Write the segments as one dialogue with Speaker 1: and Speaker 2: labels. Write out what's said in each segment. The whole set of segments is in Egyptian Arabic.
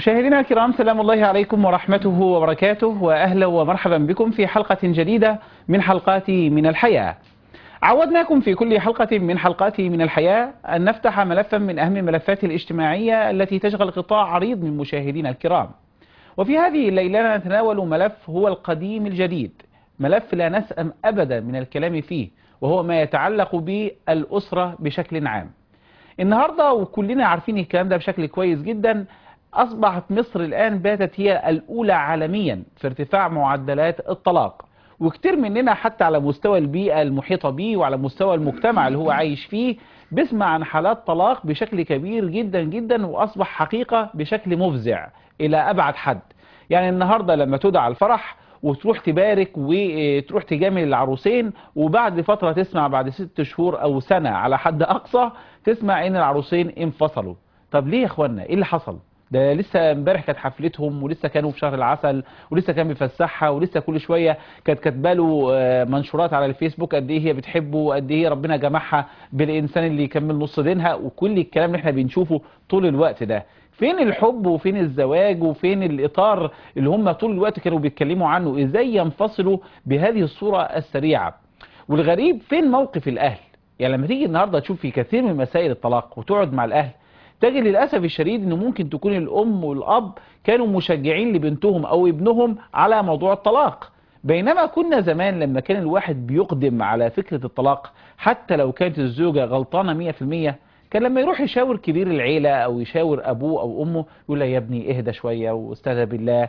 Speaker 1: مشاهدينا الكرام سلام الله عليكم ورحمته وبركاته واهلا ومرحبا بكم في حلقه جديده من حلقات من الحياه. عودناكم في كل حلقه من حلقات من الحياه ان نفتح ملفا من اهم الملفات الاجتماعيه التي تشغل قطاع عريض من مشاهدينا الكرام. وفي هذه الليله نتناول ملف هو القديم الجديد، ملف لا نسأم ابدا من الكلام فيه وهو ما يتعلق بالاسره بشكل عام. النهارده وكلنا عارفين الكلام ده بشكل كويس جدا أصبحت مصر الآن باتت هي الأولى عالميا في ارتفاع معدلات الطلاق وكتير مننا حتى على مستوى البيئة المحيطة به وعلى مستوى المجتمع اللي هو عايش فيه بيسمع عن حالات طلاق بشكل كبير جدا جدا وأصبح حقيقة بشكل مفزع إلى أبعد حد يعني النهاردة لما تدعى الفرح وتروح تبارك وتروح تجامل العروسين وبعد فترة تسمع بعد ست شهور أو سنة على حد أقصى تسمع إن العروسين انفصلوا طب ليه يا إخوانا إيه اللي حصل؟ ده لسه امبارح كانت حفلتهم ولسه كانوا في شهر العسل ولسه كان بيفسحها ولسه كل شويه كانت كاتبه له منشورات على الفيسبوك قد ايه هي بتحبه وقد ايه ربنا جمعها بالانسان اللي يكمل نص دينها وكل الكلام اللي احنا بنشوفه طول الوقت ده فين الحب وفين الزواج وفين الاطار اللي هم طول الوقت كانوا بيتكلموا عنه ازاي ينفصلوا بهذه الصوره السريعه والغريب فين موقف الاهل يعني لما تيجي النهارده تشوف في كثير من مسائل الطلاق وتقعد مع الاهل تجد للأسف الشديد أنه ممكن تكون الأم والأب كانوا مشجعين لبنتهم أو ابنهم على موضوع الطلاق بينما كنا زمان لما كان الواحد بيقدم على فكرة الطلاق حتى لو كانت الزوجة غلطانة 100% كان لما يروح يشاور كبير العيلة أو يشاور أبوه أو أمه يقول له يا ابني اهدى شوية واستهدى بالله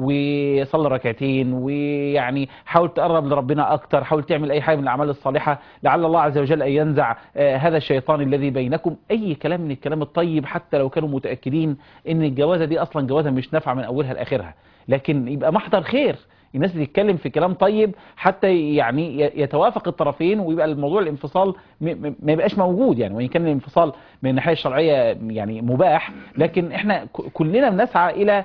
Speaker 1: وصلي ركعتين ويعني حاول تقرب لربنا أكتر حاول تعمل أي حاجة من الأعمال الصالحة لعل الله عز وجل أن ينزع آه هذا الشيطان الذي بينكم أي كلام من الكلام الطيب حتى لو كانوا متأكدين أن الجوازة دي أصلا جوازة مش نافعة من أولها لآخرها لكن يبقى محضر خير الناس اللي تتكلم في كلام طيب حتى يعني يتوافق الطرفين ويبقى الموضوع الانفصال ما يبقاش موجود يعني وان كان الانفصال من الناحيه الشرعيه يعني مباح لكن احنا كلنا بنسعى الى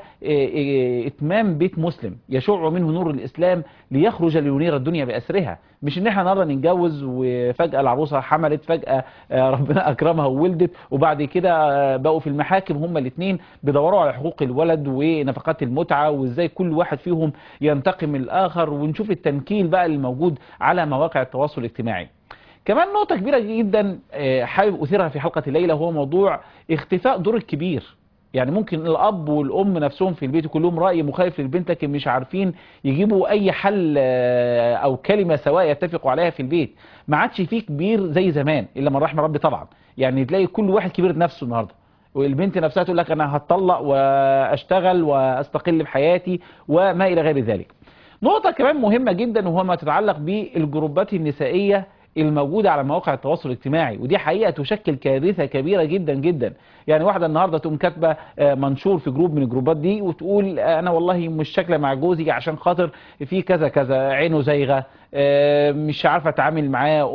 Speaker 1: اتمام بيت مسلم يشع منه نور الاسلام ليخرج لينير الدنيا باسرها مش ان احنا النهارده نتجوز وفجاه العروسه حملت فجاه ربنا اكرمها وولدت وبعد كده بقوا في المحاكم هما الاثنين بيدوروا على حقوق الولد ونفقات المتعه وازاي كل واحد فيهم ينتقم الاخر ونشوف التنكيل بقى اللي موجود على مواقع التواصل الاجتماعي كمان نقطة كبيرة جدا حابب أثيرها في حلقة الليلة هو موضوع اختفاء دور الكبير يعني ممكن الأب والأم نفسهم في البيت كلهم رأي مخالف للبنت لكن مش عارفين يجيبوا أي حل أو كلمة سواء يتفقوا عليها في البيت ما عادش فيه كبير زي زمان إلا من رحم ربي طبعا يعني تلاقي كل واحد كبير نفسه النهارده والبنت نفسها تقول لك أنا هتطلق وأشتغل وأستقل بحياتي وما إلى غير ذلك نقطة كمان مهمة جدا وهو ما تتعلق بالجروبات النسائية الموجودة على مواقع التواصل الاجتماعي ودي حقيقة تشكل كارثة كبيرة جدا جدا يعني واحدة النهاردة تقوم كاتبة منشور في جروب من الجروبات دي وتقول أنا والله مش شاكلة مع جوزي عشان خاطر في كذا كذا عينه زايغة مش عارفة أتعامل معاه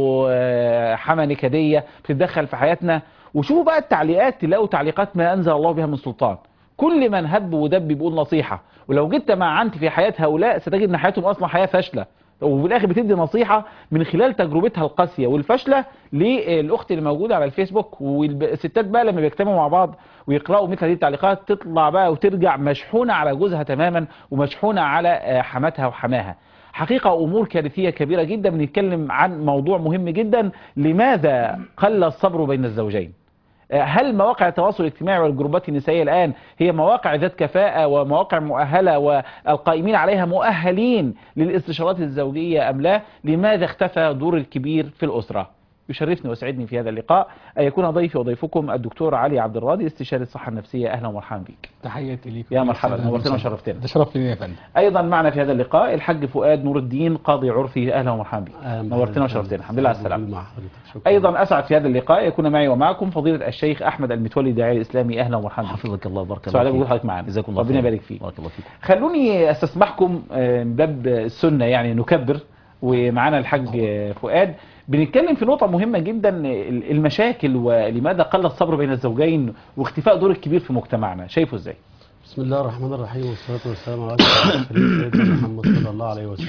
Speaker 1: أمه حما نكدية بتتدخل في حياتنا وشوفوا بقى التعليقات تلاقوا تعليقات ما أنزل الله بها من سلطان كل من هب ودب بيقول نصيحة ولو جيت معنت في حياة هؤلاء ستجد ان حياتهم اصلا حياة فاشلة وفي الاخر بتدي نصيحة من خلال تجربتها القاسية والفاشلة للاخت اللي موجودة على الفيسبوك والستات بقى لما بيجتمعوا مع بعض ويقرأوا مثل هذه التعليقات تطلع بقى وترجع مشحونة على جوزها تماما ومشحونة على حماتها وحماها حقيقة أمور كارثية كبيرة جدا بنتكلم عن موضوع مهم جدا لماذا قل الصبر بين الزوجين هل مواقع التواصل الاجتماعي والجروبات النسائية الآن هي مواقع ذات كفاءة ومواقع مؤهلة والقائمين عليها مؤهلين للاستشارات الزوجية أم لا لماذا اختفى دور الكبير في الأسرة يشرفني ويسعدني في هذا اللقاء أن يكون ضيفي وضيفكم الدكتور علي عبد الراضي استشاري الصحة النفسية أهلا ومرحبا بك
Speaker 2: تحياتي ليك
Speaker 1: يا مرحبا نورتنا وشرفتنا
Speaker 2: ده شرف لي يا فندم
Speaker 1: أيضا معنا في هذا اللقاء الحاج فؤاد نور الدين قاضي عرفي أهلا ومرحبا بك نورتنا وشرفتنا الحمد لله على السلامة أيضا أسعد في هذا اللقاء يكون معي ومعكم فضيلة الشيخ أحمد المتولي الداعية الإسلامي أهلا ومرحبا
Speaker 3: حفظك الله بارك الله
Speaker 1: سؤال بقول حضرتك معنا
Speaker 3: جزاكم الله
Speaker 1: ربنا يبارك فيك
Speaker 3: بارك الله فيك
Speaker 1: خلوني استسمحكم من باب السنة يعني نكبر ومعانا الحاج فؤاد بنتكلم في نقطة مهمة جدا المشاكل ولماذا قل الصبر بين الزوجين واختفاء دور الكبير في مجتمعنا شايفه ازاي
Speaker 2: بسم الله الرحمن الرحيم والصلاة والسلام على سيدنا محمد صلى الله عليه وسلم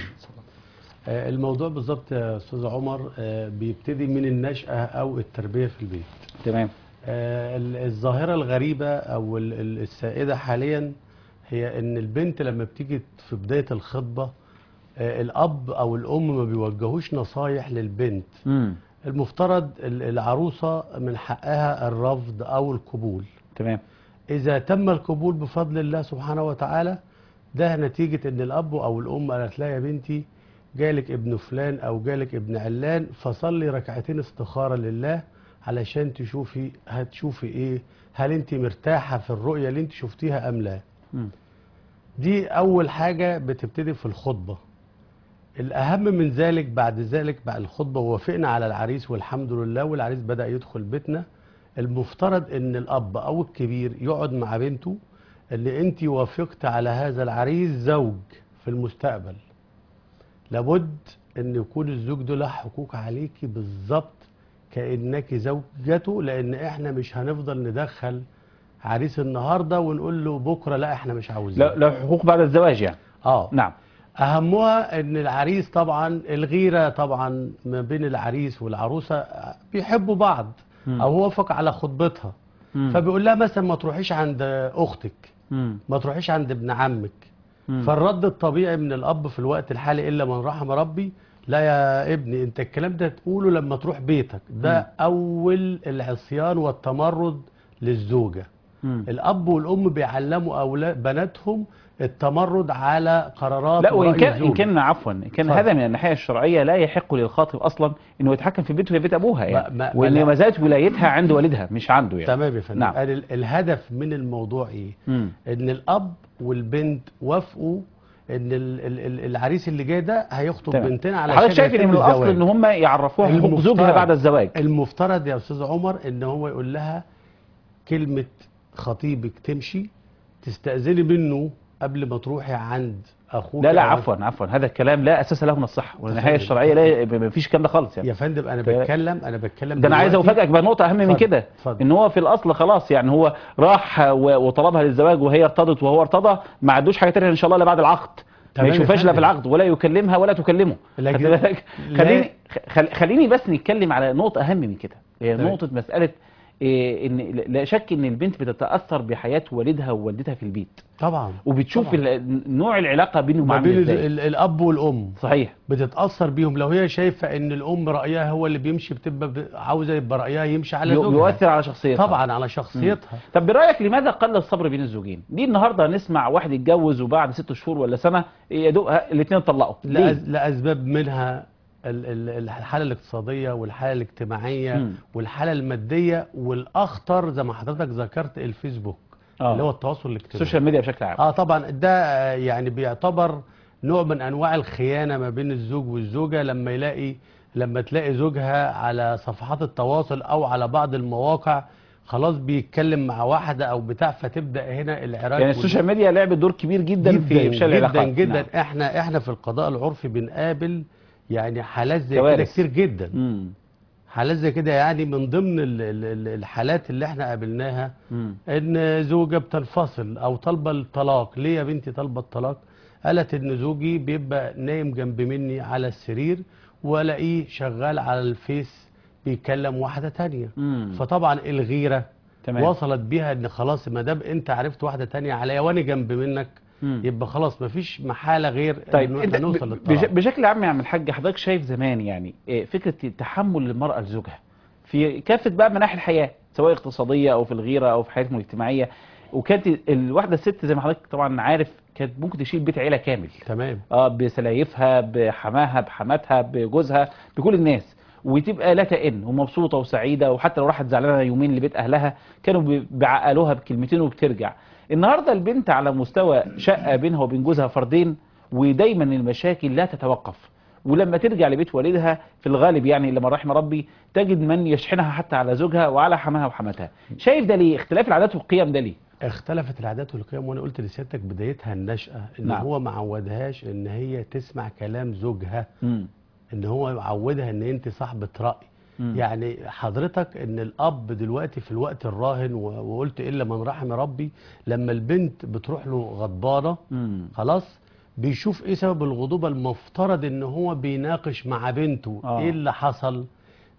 Speaker 2: الموضوع بالظبط يا استاذ عمر بيبتدي من النشأة او التربية في البيت
Speaker 1: تمام
Speaker 2: آه، ال- الظاهرة الغريبة أو ال- ال- السائدة حاليا هي إن البنت لما بتيجي في بداية الخطبة آه، الأب أو الأم ما بيوجهوش نصايح للبنت
Speaker 1: امم
Speaker 2: المفترض ال- العروسة من حقها الرفض أو القبول
Speaker 1: تمام
Speaker 2: إذا تم القبول بفضل الله سبحانه وتعالى ده نتيجة إن الأب أو الأم قالت لها يا بنتي جالك ابن فلان أو جالك ابن علان فصلي ركعتين استخارة لله علشان تشوفي هتشوفي إيه هل أنت مرتاحة في الرؤية اللي أنت شفتيها أم لا
Speaker 1: مم.
Speaker 2: دي أول حاجة بتبتدي في الخطبة الأهم من ذلك بعد ذلك بعد الخطبة وافقنا على العريس والحمد لله والعريس بدأ يدخل بيتنا المفترض ان الاب او الكبير يقعد مع بنته ان انت وافقت على هذا العريس زوج في المستقبل لابد ان يكون الزوج ده له حقوق عليكي بالظبط كانك زوجته لان احنا مش هنفضل ندخل عريس النهارده ونقول له بكره لا احنا مش عاوزين
Speaker 1: لا لا حقوق بعد الزواج يعني
Speaker 2: اه
Speaker 1: نعم
Speaker 2: اهمها ان العريس طبعا الغيره طبعا ما بين العريس والعروسه بيحبوا بعض
Speaker 1: مم.
Speaker 2: او هو وافق على خطبتها
Speaker 1: مم.
Speaker 2: فبيقول لها مثلا ما تروحيش عند اختك
Speaker 1: مم.
Speaker 2: ما تروحيش عند ابن عمك
Speaker 1: مم.
Speaker 2: فالرد الطبيعي من الاب في الوقت الحالي الا من رحم ربي لا يا ابني انت الكلام ده تقوله لما تروح بيتك ده اول العصيان والتمرد للزوجه
Speaker 1: مم.
Speaker 2: الاب والام بيعلموا اولاد بناتهم التمرد على قرارات
Speaker 1: لا وان
Speaker 2: ورأي
Speaker 1: كان ان
Speaker 2: الزوج.
Speaker 1: كان عفوا إن كان
Speaker 2: اتفضل.
Speaker 1: هذا من الناحيه الشرعيه لا يحق للخاطب اصلا انه يتحكم في بيته وهي بيت ابوها يعني
Speaker 2: ما- ما-
Speaker 1: وان
Speaker 2: لا.
Speaker 1: ما زالت ولايتها عند والدها مش عنده يعني
Speaker 2: تمام يا فندم
Speaker 1: نعم.
Speaker 2: نعم. الهدف من الموضوع ايه
Speaker 1: مم.
Speaker 2: ان الاب والبنت وافقوا ان ال- ال- ال- العريس اللي جاي ده هيخطب
Speaker 1: تمام.
Speaker 2: بنتين على
Speaker 1: حضرتك شايف ان من الاصل ان هم يعرفوها حقوق
Speaker 2: المفترض-
Speaker 1: زوجها بعد الزواج
Speaker 2: المفترض يا استاذ عمر ان هو يقول لها كلمه خطيبك تمشي تستاذني منه قبل ما تروحي عند اخوك
Speaker 1: لا لا
Speaker 2: أو عند-
Speaker 1: عفوا عفوا هذا الكلام لا اساس له من الصحه والناحيه
Speaker 2: تفضل.
Speaker 1: الشرعيه لا ما فيش الكلام ده خالص يعني
Speaker 2: يا فندم انا
Speaker 1: ف-
Speaker 2: بتكلم انا بتكلم
Speaker 1: ده انا عايز
Speaker 2: دلوقتي-
Speaker 1: افاجئك بنقطه اهم من
Speaker 2: اتفضل،
Speaker 1: كده
Speaker 2: اتفضل.
Speaker 1: ان هو في الاصل خلاص يعني هو راح و- وطلبها للزواج وهي ارتضت وهو ارتضى ما عندوش حاجه تانية ان شاء الله الا بعد العقد ما
Speaker 2: تمام يا
Speaker 1: يشوفهاش لا في
Speaker 2: فندم.
Speaker 1: العقد ولا يكلمها ولا تكلمه
Speaker 2: لكن-
Speaker 1: خدت بالك؟
Speaker 2: لا-
Speaker 1: خليني خل- خليني بس نتكلم على نقطه اهم من كده هي
Speaker 2: تمام.
Speaker 1: نقطه مساله إيه ان لا شك ان البنت بتتاثر بحياه والدها ووالدتها في البيت
Speaker 2: طبعا
Speaker 1: وبتشوف
Speaker 2: طبعاً.
Speaker 1: ال- نوع العلاقه بينهم
Speaker 2: ما
Speaker 1: عامل
Speaker 2: بين ال-
Speaker 1: ازاي
Speaker 2: ال- الاب والام
Speaker 1: صحيح
Speaker 2: بتتاثر بيهم لو هي شايفه ان الام رايها هو اللي بيمشي بتبقى ب- عاوزه يبقى رايها يمشي على
Speaker 1: بي-
Speaker 2: زوجها
Speaker 1: بيؤثر على شخصيتها
Speaker 2: طبعا على شخصيتها
Speaker 1: طب برايك لماذا قل الصبر بين الزوجين دي النهارده نسمع واحد يتجوز وبعد ست شهور ولا سنه يا دوب الاثنين اتطلقوا ليه؟
Speaker 2: لأز- لاسباب منها ال- ال- الحاله الاقتصاديه والحاله الاجتماعيه
Speaker 1: مم.
Speaker 2: والحاله الماديه والاخطر زي ما حضرتك ذكرت الفيسبوك
Speaker 1: آه.
Speaker 2: اللي هو التواصل الاجتماعي
Speaker 1: السوشيال ميديا بشكل عام
Speaker 2: اه طبعا ده آه، يعني بيعتبر نوع من انواع الخيانه ما بين الزوج والزوجه لما يلاقي لما تلاقي زوجها على صفحات التواصل او على بعض المواقع خلاص بيتكلم مع واحده او بتاع فتبدا هنا العراك
Speaker 1: يعني السوشيال ميديا لعبت دور كبير جدا, في افشال
Speaker 2: جدا
Speaker 1: العلاقات
Speaker 2: جدا
Speaker 1: نعم.
Speaker 2: احنا احنا في القضاء العرفي بنقابل يعني حالات زي كده
Speaker 1: كوارث.
Speaker 2: كتير جدا
Speaker 1: مم.
Speaker 2: حالات زي كده يعني من ضمن ال- ال- ال- الحالات اللي احنا قابلناها
Speaker 1: مم.
Speaker 2: ان زوجة بتنفصل او طالبه الطلاق ليه يا بنتي طالبه الطلاق قالت ان زوجي بيبقى نايم جنب مني على السرير والاقيه شغال على الفيس بيكلم واحده تانية
Speaker 1: مم.
Speaker 2: فطبعا الغيره
Speaker 1: تمام.
Speaker 2: وصلت بيها ان خلاص ما دام انت عرفت واحده تانية عليا وانا جنب منك
Speaker 1: مم.
Speaker 2: يبقى خلاص مفيش محاله غير
Speaker 1: طيب
Speaker 2: انه
Speaker 1: انت
Speaker 2: احنا نوصل
Speaker 1: ب-
Speaker 2: للطلاق
Speaker 1: بش- بشكل عام يا عم الحاج حضرتك شايف زمان يعني إيه، فكره تحمل المراه لزوجها في كافه بقى مناحي الحياه سواء اقتصاديه او في الغيره او في حياتهم الاجتماعيه وكانت الواحده الست زي ما حضرتك طبعا عارف كانت ممكن تشيل بيت عيله كامل
Speaker 2: تمام
Speaker 1: اه بسلايفها بحماها بحماتها بجوزها بكل الناس وتبقى لا تئن ومبسوطه وسعيده وحتى لو راحت زعلانه يومين لبيت اهلها كانوا بي- بيعقلوها بكلمتين وبترجع النهارده البنت على مستوى شقه بينها وبين جوزها فردين ودايما المشاكل لا تتوقف ولما ترجع لبيت والدها في الغالب يعني لما رحم ربي تجد من يشحنها حتى على زوجها وعلى حماها وحماتها شايف ده ليه اختلاف العادات والقيم ده ليه
Speaker 2: اختلفت العادات والقيم وانا قلت لسيادتك بدايتها النشأة ان
Speaker 1: نعم.
Speaker 2: هو ما عودهاش ان هي تسمع كلام زوجها
Speaker 1: مم.
Speaker 2: ان هو يعودها ان انت صاحبة رأي
Speaker 1: مم.
Speaker 2: يعني حضرتك ان الاب دلوقتي في الوقت الراهن و- وقلت الا من رحم ربي لما البنت بتروح له غضبانة
Speaker 1: مم.
Speaker 2: خلاص بيشوف ايه سبب الغضوبة المفترض ان هو بيناقش مع بنته
Speaker 1: آه.
Speaker 2: ايه اللي حصل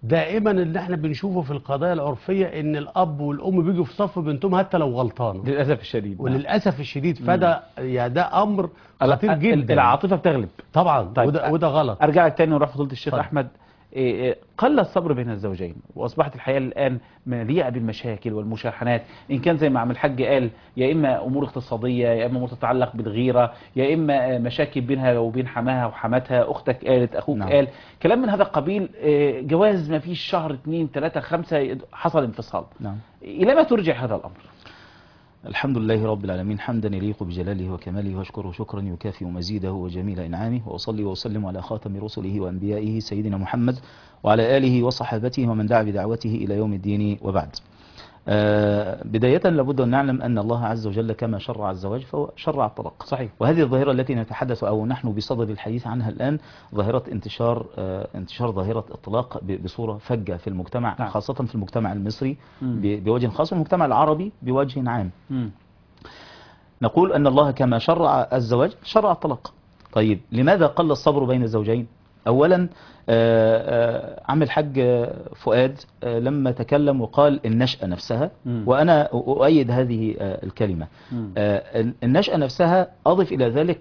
Speaker 2: دائما اللي احنا بنشوفه في القضايا العرفيه ان الاب والام بيجوا في صف بنتهم حتى لو غلطانه
Speaker 1: للاسف الشديد نعم.
Speaker 2: وللاسف الشديد فده يا ده امر خطير
Speaker 1: ال-
Speaker 2: جدا
Speaker 1: العاطفه بتغلب
Speaker 2: طبعا
Speaker 1: طيب.
Speaker 2: وده, وده غلط
Speaker 1: ارجع لك تاني ونروح فضيله الشيخ
Speaker 2: اتفضل.
Speaker 1: احمد إيه إيه، قل الصبر بين الزوجين واصبحت الحياه الان مليئه بالمشاكل والمشاحنات ان كان زي ما عم الحاج قال يا اما امور اقتصاديه يا اما امور تتعلق بالغيره يا اما آه، مشاكل بينها وبين حماها وحماتها اختك قالت اخوك
Speaker 3: نعم.
Speaker 1: قال كلام من هذا القبيل آه، جواز ما فيش شهر اثنين ثلاثه خمسه حصل انفصال
Speaker 3: نعم
Speaker 1: الى ما ترجع هذا الامر
Speaker 3: الحمد لله رب العالمين حمدا يليق بجلاله وكماله واشكره شكرا يكافئ مزيده وجميل انعامه واصلي واسلم على خاتم رسله وانبيائه سيدنا محمد وعلى اله وصحابته ومن دعا بدعوته الى يوم الدين وبعد. آه بداية لابد أن نعلم أن الله عز وجل كما شرع الزواج فهو شرع الطلاق
Speaker 1: صحيح
Speaker 3: وهذه الظاهرة التي نتحدث أو نحن بصدد الحديث عنها الآن ظاهرة انتشار آه انتشار ظاهرة الطلاق ب- بصورة فجة في المجتمع
Speaker 1: نعم.
Speaker 3: خاصة في المجتمع المصري
Speaker 1: مم.
Speaker 3: ب- بوجه خاص والمجتمع العربي بوجه عام
Speaker 1: مم.
Speaker 3: نقول أن الله كما شرع الزواج شرع الطلاق طيب لماذا قل الصبر بين الزوجين أولا آه، آه، عم الحاج آه، فؤاد آه، لما تكلم وقال النشأة نفسها
Speaker 1: مم.
Speaker 3: وأنا أؤيد هذه آه، الكلمة
Speaker 1: مم.
Speaker 3: آه، النشأة نفسها أضف إلى ذلك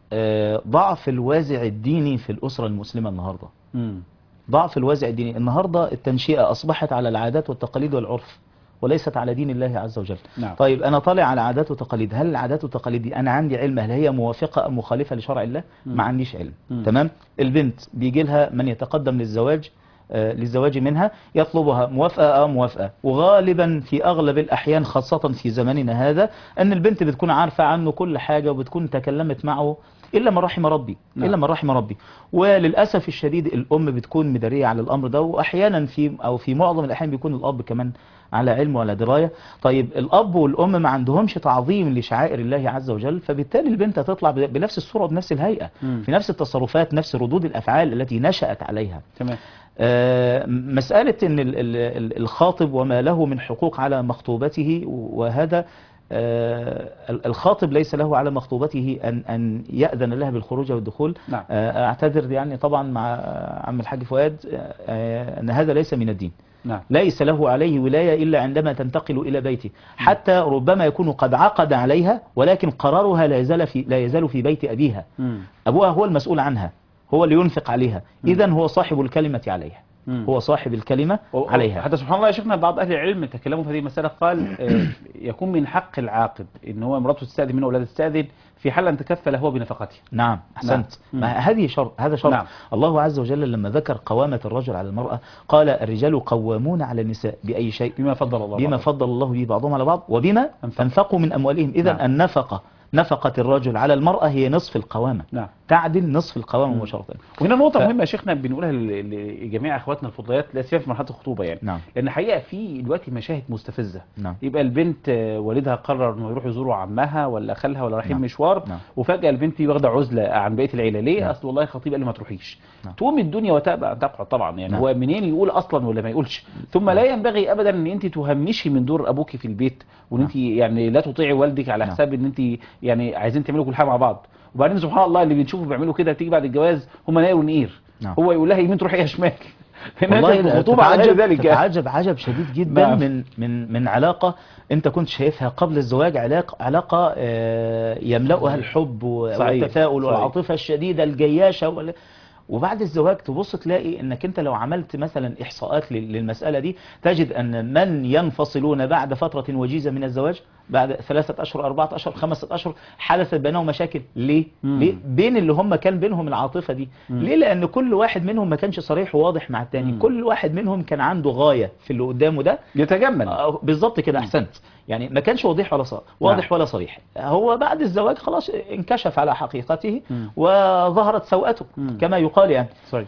Speaker 3: آه، ضعف الوازع الديني في الأسرة المسلمة النهاردة
Speaker 1: مم.
Speaker 3: ضعف الوازع الديني النهاردة التنشئة أصبحت على العادات والتقاليد والعرف وليست على دين الله عز وجل
Speaker 1: نعم
Speaker 3: طيب أنا طالع على عادات وتقاليد هل العادات والتقاليد دي أنا عندي علم هل هي موافقة أم مخالفة لشرع الله
Speaker 1: مم.
Speaker 3: ما عنديش علم
Speaker 1: مم.
Speaker 3: تمام البنت بيجي لها من يتقدم للزواج آه، للزواج منها يطلبها موافقة أو موافقة وغالبا في أغلب الأحيان خاصة في زماننا هذا أن البنت بتكون عارفة عنه كل حاجة وبتكون تكلمت معه إلا من رحم ربي
Speaker 1: نعم.
Speaker 3: إلا من رحم ربي وللأسف الشديد الأم بتكون مدارية على الأمر ده وأحيانا في أو في معظم الأحيان بيكون الأب كمان على علم ولا دراية طيب الأب والأم ما عندهمش تعظيم لشعائر الله عز وجل فبالتالي البنت هتطلع ب- بنفس الصورة وبنفس الهيئة
Speaker 1: مم.
Speaker 3: في نفس التصرفات نفس ردود الأفعال التي نشأت عليها
Speaker 1: تمام
Speaker 3: آه، مسألة أن ال- ال- ال- الخاطب وما له من حقوق على مخطوبته وهذا آه، ال- الخاطب ليس له على مخطوبته أن أن يأذن لها بالخروج والدخول
Speaker 1: نعم
Speaker 3: آه، أعتذر يعني طبعا مع عم الحاج فؤاد آه، أن هذا ليس من الدين
Speaker 1: نعم
Speaker 3: ليس له عليه ولاية إلا عندما تنتقل إلى بيته حتى ربما يكون قد عقد عليها ولكن قرارها لا يزال في, لا يزال في بيت أبيها
Speaker 1: مم.
Speaker 3: أبوها هو المسؤول عنها هو اللي ينفق عليها إذا هو صاحب الكلمة عليها
Speaker 1: مم.
Speaker 3: هو صاحب الكلمة
Speaker 1: و-
Speaker 3: عليها
Speaker 1: حتى سبحان الله يا شيخنا بعض اهل العلم تكلموا في هذه المساله قال آه، يكون من حق العاقد ان هو مراته تستاذن منه ولا تستاذن في حال ان تكفل هو بنفقته
Speaker 3: نعم أحسنت
Speaker 1: نعم.
Speaker 3: ما هذه شرط هذا شرط
Speaker 1: نعم.
Speaker 3: الله عز وجل لما ذكر قوامة الرجل على المرأة قال الرجال قوامون على النساء بأي شيء
Speaker 1: بما فضل الله
Speaker 3: بما
Speaker 1: بعضهم.
Speaker 3: فضل الله به بعضهم على بعض وبما
Speaker 1: أنفق.
Speaker 3: أنفقوا من أموالهم إذا
Speaker 1: نعم.
Speaker 3: النفقة نفقة الرجل على المرأة هي نصف القوامة
Speaker 1: نعم
Speaker 3: تعدل نصف القوامة
Speaker 1: مم.
Speaker 3: مباشرة
Speaker 1: وهنا نقطة
Speaker 3: ف-
Speaker 1: مهمة يا شيخنا بنقولها ل- لجميع اخواتنا الفضليات لا سيما في مرحلة الخطوبة يعني
Speaker 3: نعم
Speaker 1: لان حقيقة في دلوقتي مشاهد مستفزة
Speaker 3: نعم
Speaker 1: يبقى البنت آه، والدها قرر انه يروح يزوروا عمها ولا خالها ولا رايحين
Speaker 3: نعم.
Speaker 1: مشوار
Speaker 3: نعم
Speaker 1: وفجأة البنت دي واخدة عزلة عن بقية العيلة ليه؟
Speaker 3: نعم.
Speaker 1: اصل والله خطيب قال لي ما تروحيش
Speaker 3: نعم.
Speaker 1: تقوم الدنيا وتأبى أن تقعد طبعا يعني
Speaker 3: نعم.
Speaker 1: هو منين يقول اصلا ولا ما يقولش ثم لا ينبغي ابدا ان انت تهمشي من دور ابوك في البيت وان
Speaker 3: نعم.
Speaker 1: انت يعني لا تطيعي والدك على
Speaker 3: نعم.
Speaker 1: حساب ان انت يعني عايزين تعملوا كل حاجه مع بعض وبعدين سبحان الله اللي بنشوفه بيعملوا كده تيجي بعد الجواز هم ناير ونقير
Speaker 3: نام
Speaker 1: هو يقول لها يمين تروح يا شمال
Speaker 3: والله
Speaker 1: والله الخطوبه على غير
Speaker 3: تتعجب,
Speaker 1: ذلك يعني.
Speaker 3: تتعجب عجب شديد جدا
Speaker 1: نعم.
Speaker 3: من من من علاقة انت كنت شايفها قبل الزواج علاقة علاقة آه، يملأها الحب و-
Speaker 1: صحيح.
Speaker 3: والتفاؤل
Speaker 1: صحيح.
Speaker 3: والعاطفة الشديدة الجياشة وال- وبعد الزواج تبص تلاقي انك انت لو عملت مثلا احصاءات لل- للمسألة دي تجد ان من ينفصلون بعد فترة وجيزة من الزواج بعد ثلاثة اشهر اربعة اشهر خمسة اشهر حدثت بينهم مشاكل ليه؟
Speaker 1: مم.
Speaker 3: ليه؟ بين اللي هم كان بينهم العاطفة دي
Speaker 1: مم.
Speaker 3: ليه؟ لان كل واحد منهم ما كانش صريح وواضح مع التاني
Speaker 1: مم.
Speaker 3: كل واحد منهم كان عنده غاية في اللي قدامه ده
Speaker 1: يتجمل
Speaker 3: آه، بالظبط كده
Speaker 1: مم.
Speaker 3: احسنت يعني ما كانش واضح ولا صار واضح ولا صريح هو بعد الزواج خلاص انكشف على حقيقته
Speaker 1: مم.
Speaker 3: وظهرت سوءته
Speaker 1: مم.
Speaker 3: كما يقال يعني
Speaker 1: صحيح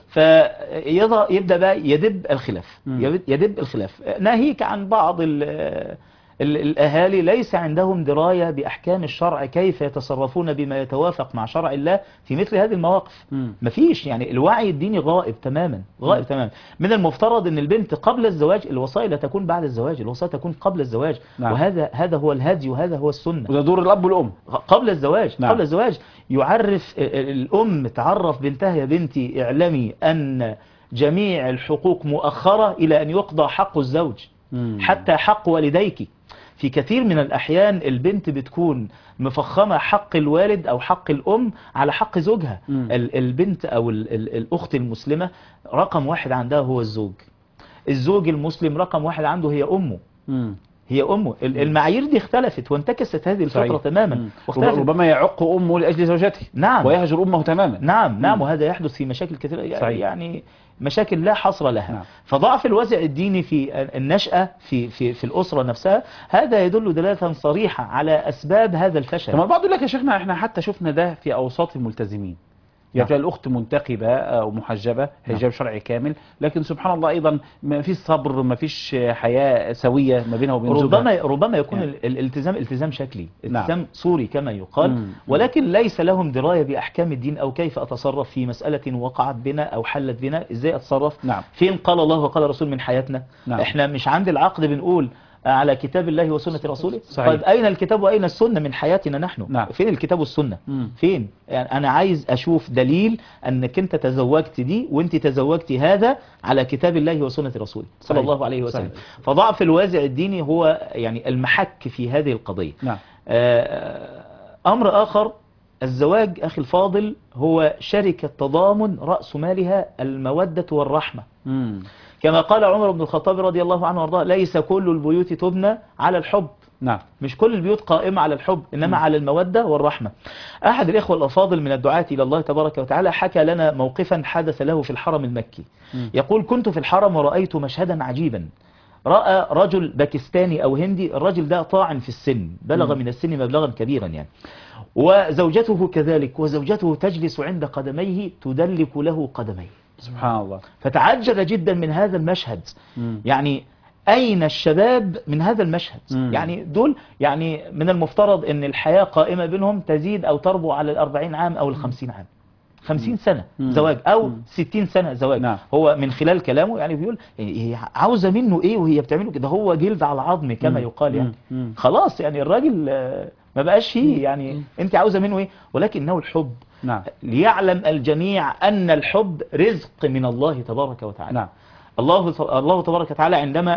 Speaker 3: فيبدأ بقى يدب الخلاف
Speaker 1: مم.
Speaker 3: يبد- يدب الخلاف ناهيك عن بعض ال ال- الأهالي ليس عندهم دراية بأحكام الشرع كيف يتصرفون بما يتوافق مع شرع الله في مثل هذه المواقف
Speaker 1: مم.
Speaker 3: مفيش يعني الوعي الديني غائب تماما غائب
Speaker 1: مم.
Speaker 3: تماما من المفترض ان البنت قبل الزواج الوصايا لا تكون بعد الزواج الوصايا تكون قبل الزواج
Speaker 1: نعم.
Speaker 3: وهذا هذا هو الهدي وهذا هو السنة
Speaker 1: وده دور الاب والام
Speaker 3: قبل الزواج
Speaker 1: نعم.
Speaker 3: قبل الزواج يعرف الأم تعرف بنتها يا بنتي اعلمي أن جميع الحقوق مؤخرة إلى أن يقضى حق الزوج
Speaker 1: مم.
Speaker 3: حتى حق والديك في كثير من الأحيان البنت بتكون مفخمة حق الوالد أو حق الأم على حق زوجها
Speaker 1: مم.
Speaker 3: ال- البنت أو ال- ال- الأخت المسلمة رقم واحد عندها هو الزوج الزوج المسلم رقم واحد عنده هي أمه
Speaker 1: مم.
Speaker 3: هي أمه ال- المعايير دي اختلفت وانتكست هذه الفطرة
Speaker 1: صحيح.
Speaker 3: تماما
Speaker 1: مم.
Speaker 3: واختلفت
Speaker 1: ربما يعق أمه لأجل زوجته
Speaker 3: نعم
Speaker 1: ويهجر أمه تماما
Speaker 3: نعم نعم
Speaker 1: مم.
Speaker 3: وهذا يحدث في مشاكل كثيرة
Speaker 1: صحيح.
Speaker 3: يعني مشاكل لا حصر لها
Speaker 1: نعم.
Speaker 3: فضعف الوازع الديني في النشأة في في في الأسرة نفسها هذا يدل دلالة صريحة على أسباب هذا
Speaker 1: كما
Speaker 3: الفشل
Speaker 1: البعض يقول لك يا شيخنا احنا حتى شفنا ده في اوساط الملتزمين يعني تلاقي الاخت منتقبه او محجبه حجاب شرعي كامل لكن سبحان الله ايضا ما فيش صبر ما فيش حياه سويه ما بينها وبين زوجها
Speaker 3: ربما ربما يكون
Speaker 1: يعني.
Speaker 3: ال- الالتزام التزام شكلي
Speaker 1: نعم.
Speaker 3: التزام صوري كما يقال
Speaker 1: مم.
Speaker 3: ولكن ليس لهم دراية بأحكام الدين أو كيف أتصرف في مسألة وقعت بنا أو حلت بنا إزاي أتصرف
Speaker 1: نعم.
Speaker 3: فين قال الله وقال رسول من حياتنا
Speaker 1: نعم.
Speaker 3: إحنا مش عند العقد بنقول على كتاب الله وسنة رسوله
Speaker 1: صحيح.
Speaker 3: طيب أين الكتاب وأين السنة من حياتنا نحن
Speaker 1: نعم.
Speaker 3: فين الكتاب والسنة
Speaker 1: مم.
Speaker 3: فين يعني أنا عايز أشوف دليل أنك أنت تزوجت دي وأنت تزوجت هذا على كتاب الله وسنة رسوله صلى
Speaker 1: صحيح.
Speaker 3: الله عليه وسلم
Speaker 1: صحيح.
Speaker 3: فضعف الوازع الديني هو يعني المحك في هذه القضية
Speaker 1: نعم
Speaker 3: آه، أمر آخر الزواج أخي الفاضل هو شركة تضامن رأس مالها المودة والرحمة
Speaker 1: مم.
Speaker 3: كما قال عمر بن الخطاب رضي الله عنه وارضاه ليس كل البيوت تبنى على الحب
Speaker 1: نعم
Speaker 3: مش كل البيوت قائمة على الحب إنما على المودة والرحمة أحد الإخوة الأفاضل من الدعاة إلى الله تبارك وتعالى حكى لنا موقفا حدث له في الحرم المكي
Speaker 1: مم.
Speaker 3: يقول كنت في الحرم ورأيت مشهدا عجيبا رأى رجل باكستاني أو هندي الرجل ده طاعن في السن بلغ
Speaker 1: مم.
Speaker 3: من السن مبلغا كبيرا يعني وزوجته كذلك وزوجته تجلس عند قدميه تدلك له قدميه
Speaker 1: سبحان الله
Speaker 3: فتعجب جدا من هذا المشهد
Speaker 1: مم.
Speaker 3: يعني أين الشباب من هذا المشهد
Speaker 1: مم.
Speaker 3: يعني دول يعني من المفترض أن الحياة قائمة بينهم تزيد أو تربو على الأربعين عام أو الخمسين عام خمسين سنة
Speaker 1: مم.
Speaker 3: زواج أو
Speaker 1: مم.
Speaker 3: ستين سنة زواج
Speaker 1: نعم.
Speaker 3: هو من خلال كلامه يعني بيقول يعني هي عاوزة منه إيه وهي بتعمله كده هو جلد على عظم كما
Speaker 1: مم.
Speaker 3: يقال يعني
Speaker 1: مم. مم.
Speaker 3: خلاص يعني الراجل آه، ما بقاش فيه يعني أنت عاوزة منه إيه ولكنه الحب
Speaker 1: نعم
Speaker 3: ليعلم الجميع أن الحب رزق من الله تبارك وتعالى
Speaker 1: نعم
Speaker 3: الله الله تبارك وتعالى عندما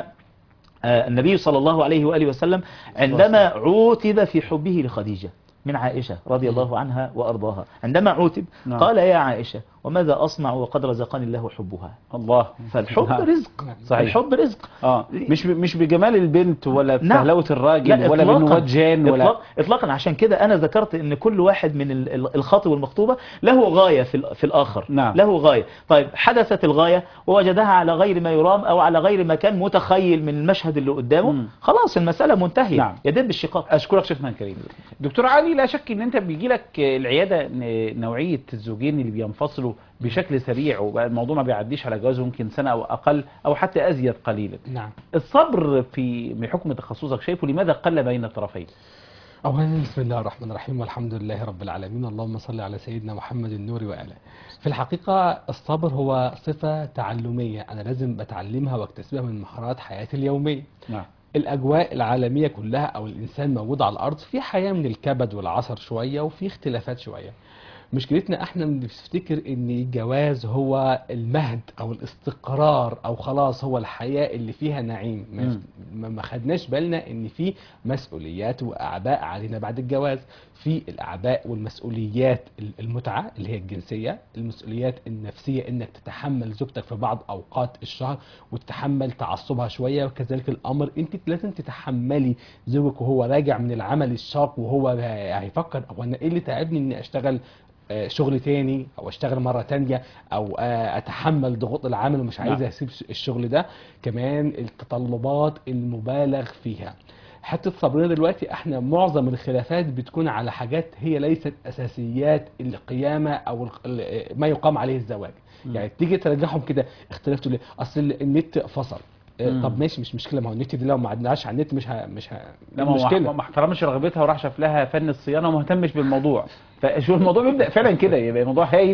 Speaker 3: آه، النبي صلى الله عليه وآله وسلم عندما عوتب في حبه لخديجة من عائشة رضي الله عنها وأرضاها عندما عوتب
Speaker 1: نعم.
Speaker 3: قال يا عائشة وماذا أصنع وقد رزقني الله حبها
Speaker 1: الله
Speaker 3: فالحب
Speaker 1: نعم.
Speaker 3: رزق
Speaker 1: صحيح.
Speaker 3: الحب رزق
Speaker 1: اه مش ب- مش بجمال البنت ولا
Speaker 3: نعم.
Speaker 1: بفهلوه الراجل
Speaker 3: لا
Speaker 1: ولا
Speaker 3: إطلاقاً.
Speaker 1: بانه وجان ولا
Speaker 3: إطلاق إطلاقا عشان كده أنا ذكرت أن كل واحد من ال- ال- الخاطب والمخطوبة له غاية في, ال- في الآخر
Speaker 1: نعم.
Speaker 3: له غاية طيب حدثت الغاية ووجدها على غير ما يرام أو على غير ما كان متخيل من المشهد اللي قدامه
Speaker 1: مم.
Speaker 3: خلاص المسألة منتهية
Speaker 1: نعم.
Speaker 3: يدب الشقاق
Speaker 1: اشكرك شيخنا الكريم دكتور علي لا شك ان انت بيجي لك العياده ن- نوعيه الزوجين اللي بينفصلوا بشكل سريع وبقى الموضوع ما بيعديش على جواز ممكن سنه او اقل او حتى ازيد قليلا
Speaker 4: نعم
Speaker 1: الصبر في بحكم تخصصك شايفه لماذا قل بين الطرفين
Speaker 4: أولا بسم الله الرحمن الرحيم والحمد لله رب العالمين اللهم صل على سيدنا محمد النور وآله في الحقيقة الصبر هو صفة تعلمية أنا لازم بتعلمها واكتسبها من مهارات حياتي اليومية
Speaker 1: نعم
Speaker 4: الأجواء العالمية كلها أو الإنسان موجود على الأرض في حياة من الكبد والعصر شوية وفي اختلافات شوية مشكلتنا احنا بنفتكر ان الجواز هو المهد او الاستقرار او خلاص هو الحياة اللي فيها نعيم ما-
Speaker 1: مم.
Speaker 4: ما ما خدناش بالنا ان في مسؤوليات واعباء علينا بعد الجواز في الاعباء والمسؤوليات ال- المتعة اللي هي الجنسية المسؤوليات النفسية انك تتحمل زوجتك في بعض اوقات الشهر وتتحمل تعصبها شوية وكذلك الامر انت لازم تتحملي زوجك وهو راجع من العمل الشاق وهو هيفكر هو انا ايه اللي تعبني اني اشتغل آه، شغل تاني او اشتغل مره تانية او آه، اتحمل ضغوط العمل ومش عايز
Speaker 1: نعم.
Speaker 4: اسيب الشغل ده كمان التطلبات المبالغ فيها حتى صبرنا دلوقتي احنا معظم الخلافات بتكون على حاجات هي ليست اساسيات القيامه او ال- ال- ما يقام عليه الزواج
Speaker 1: مم.
Speaker 4: يعني تيجي ترجعهم كده اختلفتوا ليه اصل النت فصل آه،
Speaker 1: مم.
Speaker 4: طب ماشي مش مشكله ما هو النت دي لو ما عدناش على النت مش ه... مش ه...
Speaker 1: لا ما هو
Speaker 4: مشكله
Speaker 1: ما احترمش رغبتها وراح شاف لها فن الصيانه وما اهتمش بالموضوع فشو الموضوع بيبدا فعلا كده يبقى الموضوع هايف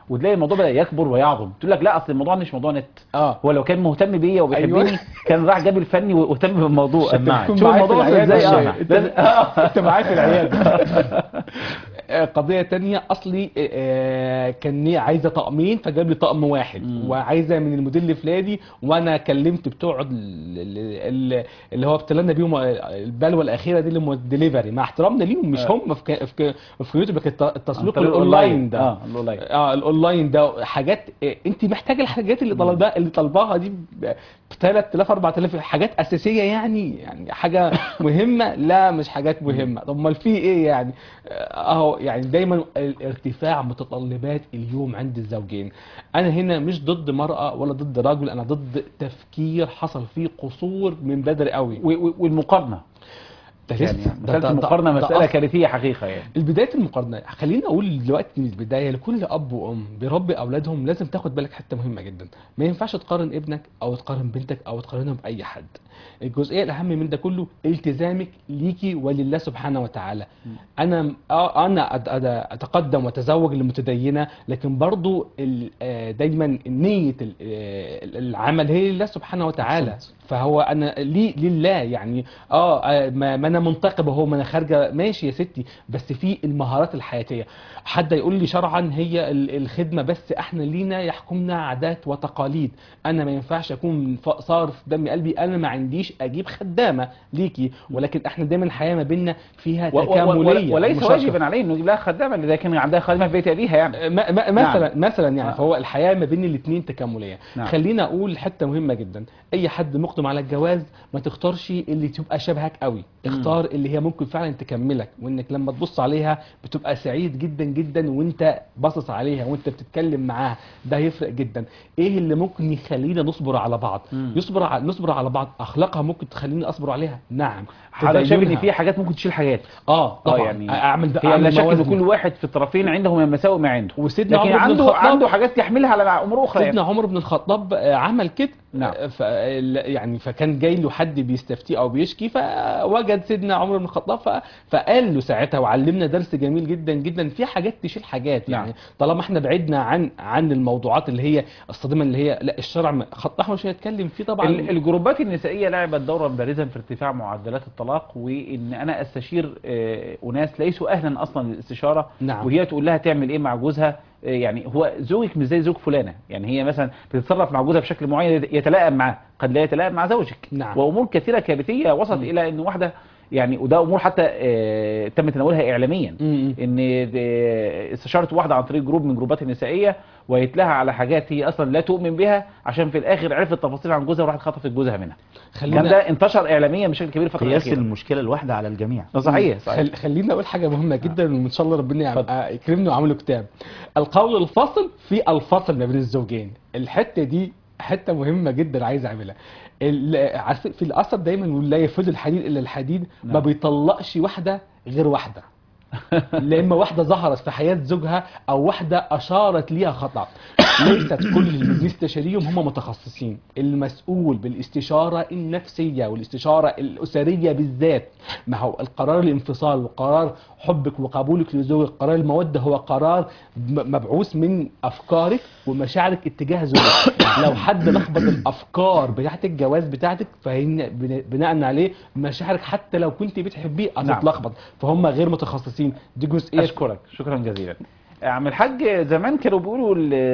Speaker 1: وتلاقي الموضوع بدا يكبر ويعظم تقول لك لا اصل الموضوع مش موضوع نت
Speaker 4: اه
Speaker 1: هو لو كان مهتم بيا وبيحبني
Speaker 4: أيوة.
Speaker 1: كان راح جاب الفني واهتم بالموضوع
Speaker 3: سماعة.
Speaker 1: شوف الموضوع وصل ازاي اه
Speaker 4: انت
Speaker 1: لازم-
Speaker 4: انت معايا في العياده آه، قضيه تانية اصلي آه، كان ليه عايزه طقمين فجاب لي طقم واحد
Speaker 1: مم.
Speaker 4: وعايزه من الموديل الفلاني وانا كلمت بتوع ال- ال- ال- اللي هو ابتلنا بيهم البلوه الاخيره دي اللي هم الدليفري مع احترامنا ليهم مش
Speaker 1: آه.
Speaker 4: هم في ك- في ك- في يوتيوب لكن الت-
Speaker 1: عن
Speaker 4: التسويق
Speaker 1: طريق
Speaker 4: الاونلاين ده
Speaker 1: اه الاونلاين
Speaker 4: اه الاونلاين ده حاجات إيه، انت محتاجه الحاجات اللي طالباها اللي طالباها دي ب 3000 4000 حاجات اساسيه يعني يعني حاجه مهمه لا مش حاجات مهمه طب امال في ايه يعني آه، اهو يعني دايما ارتفاع متطلبات اليوم عند الزوجين انا هنا مش ضد مرأة ولا ضد رجل انا ضد تفكير حصل فيه قصور من بدري قوي
Speaker 1: و- و- والمقارنه
Speaker 4: ده
Speaker 1: يعني
Speaker 4: لسه ده-
Speaker 1: مساله
Speaker 4: ده-
Speaker 1: المقارنه
Speaker 4: ده
Speaker 1: مساله
Speaker 4: أصل.
Speaker 1: كارثيه حقيقه يعني
Speaker 4: البدايه المقارنه خليني اقول دلوقتي من البدايه لكل اب وام بيربي اولادهم لازم تاخد بالك حته مهمه جدا ما ينفعش تقارن ابنك او تقارن بنتك او تقارنهم باي حد الجزئيه الاهم من ده كله التزامك ليكي ولله سبحانه وتعالى انا آه انا أت- أت- اتقدم واتزوج لمتدينه لكن برضو ال- آه، دايما نيه ال- آه، العمل هي لله سبحانه وتعالى
Speaker 3: أحسنت.
Speaker 4: فهو انا لي لله يعني اه آه، ما, ما انا منتقب اهو ما انا خارجه ماشي يا ستي بس في المهارات الحياتيه حد يقول لي شرعا هي ال- الخدمه بس احنا لينا يحكمنا عادات وتقاليد انا ما ينفعش اكون ف- صار في دم قلبي انا ما عنديش اجيب خدامه ليكي ولكن احنا دايما الحياه ما بيننا فيها
Speaker 1: و- و- و-
Speaker 4: تكامليه
Speaker 1: وليس
Speaker 4: مشاركة.
Speaker 1: واجبا عليه انه يجيب لها خدامه اللي كان عندها خادمه في بيت ابيها يعني
Speaker 4: ما ما مثلا مثلا يعني
Speaker 1: آه.
Speaker 4: فهو الحياه ما بين الاثنين تكامليه
Speaker 1: نعم.
Speaker 4: خلينا اقول حته مهمه جدا اي حد مقدم على الجواز ما تختارش اللي تبقى شبهك قوي اختار اللي هي ممكن فعلا تكملك وانك لما تبص عليها بتبقى سعيد جدا جدا وانت باصص عليها وانت بتتكلم معاها ده هيفرق جدا ايه اللي ممكن يخلينا نصبر على بعض
Speaker 1: مم.
Speaker 4: يصبر على نصبر على بعض اخلاقها ممكن تخليني اصبر عليها نعم
Speaker 1: حضرتك شايف ان
Speaker 4: تدينها.
Speaker 1: في حاجات ممكن تشيل حاجات
Speaker 4: اه طبعا
Speaker 1: يعني
Speaker 4: اعمل ده
Speaker 1: هي لا
Speaker 4: أعمل
Speaker 1: شك ان
Speaker 4: موازنة.
Speaker 1: كل واحد في الطرفين عنده من المساوئ ما عنده
Speaker 4: وسيدنا
Speaker 1: لكن
Speaker 4: عمر بن
Speaker 1: عنده
Speaker 4: الخطاب
Speaker 1: عنده حاجات يحملها على امور اخرى
Speaker 4: سيدنا
Speaker 1: يعني.
Speaker 4: عمر بن الخطاب آه، عمل كده
Speaker 1: نعم.
Speaker 4: آه، ف يعني فكان جاي له حد بيستفتيه او بيشكي فوجد سيدنا عمر بن الخطاب ف... فقال له ساعتها وعلمنا درس جميل جدا جدا في حاجات تشيل حاجات يعني
Speaker 1: نعم.
Speaker 4: طالما احنا بعدنا عن عن الموضوعات اللي هي الصادمه اللي هي لا الشرع م- خط احمر مش هنتكلم فيه طبعا
Speaker 1: ال- الجروبات النسائيه لعبت دورا بارزا في ارتفاع معدلات الطلاق وان انا استشير آه، اناس ليسوا اهلا اصلا للاستشاره
Speaker 4: نعم.
Speaker 1: وهي تقول لها تعمل ايه مع جوزها آه، يعني هو زوجك مش زي زوج فلانه يعني هي مثلا بتتصرف مع جوزها بشكل معين يتلائم معاه قد لا يتلائم مع زوجك
Speaker 4: نعم.
Speaker 1: وامور كثيره كارثيه وصلت الى ان واحده يعني وده امور حتى آه، تم تناولها اعلاميا
Speaker 4: م- م.
Speaker 1: ان آه، استشارت واحده عن طريق جروب من جروبات النسائيه ويتلها على حاجات هي اصلا لا تؤمن بها عشان في الاخر عرفت تفاصيل عن جوزها وراحت خطفت جوزها منها كان
Speaker 4: خلينا
Speaker 1: ده انتشر اعلاميا بشكل كبير الفتره
Speaker 3: قياس
Speaker 1: الاخيره
Speaker 3: المشكله الواحده على الجميع
Speaker 1: ده صحيح صحيح
Speaker 4: خل... خلينا اقول حاجه مهمه جدا وان شاء الله ربنا
Speaker 1: اتفضل.
Speaker 4: يع- يكرمنا ويعمله كتاب القول الفاصل في الفصل ما بين الزوجين الحته دي حته مهمه جدا عايز اعملها ال- عارف- في الاثر دايما يقول لا يفوز الحديد الا الحديد ما
Speaker 1: نعم.
Speaker 4: بيطلقش واحده غير واحده لا اما واحده ظهرت في حياه زوجها او واحده اشارت ليها خطا ليست كل اللي بنستشيريهم هم متخصصين المسؤول بالاستشاره النفسيه والاستشاره الاسريه بالذات ما هو القرار الانفصال وقرار حبك وقبولك لزوجك قرار الموده هو قرار م- مبعوث من افكارك ومشاعرك اتجاه زوجك لو حد لخبط الافكار بتاعت الجواز بتاعتك فهن بن- بناء عليه مشاعرك حتى لو كنت بتحبيه
Speaker 1: نعم.
Speaker 4: هتتلخبط فهم غير متخصصين دي جزئيه
Speaker 1: اشكرك شكرا جزيلا عم الحاج زمان كانوا بيقولوا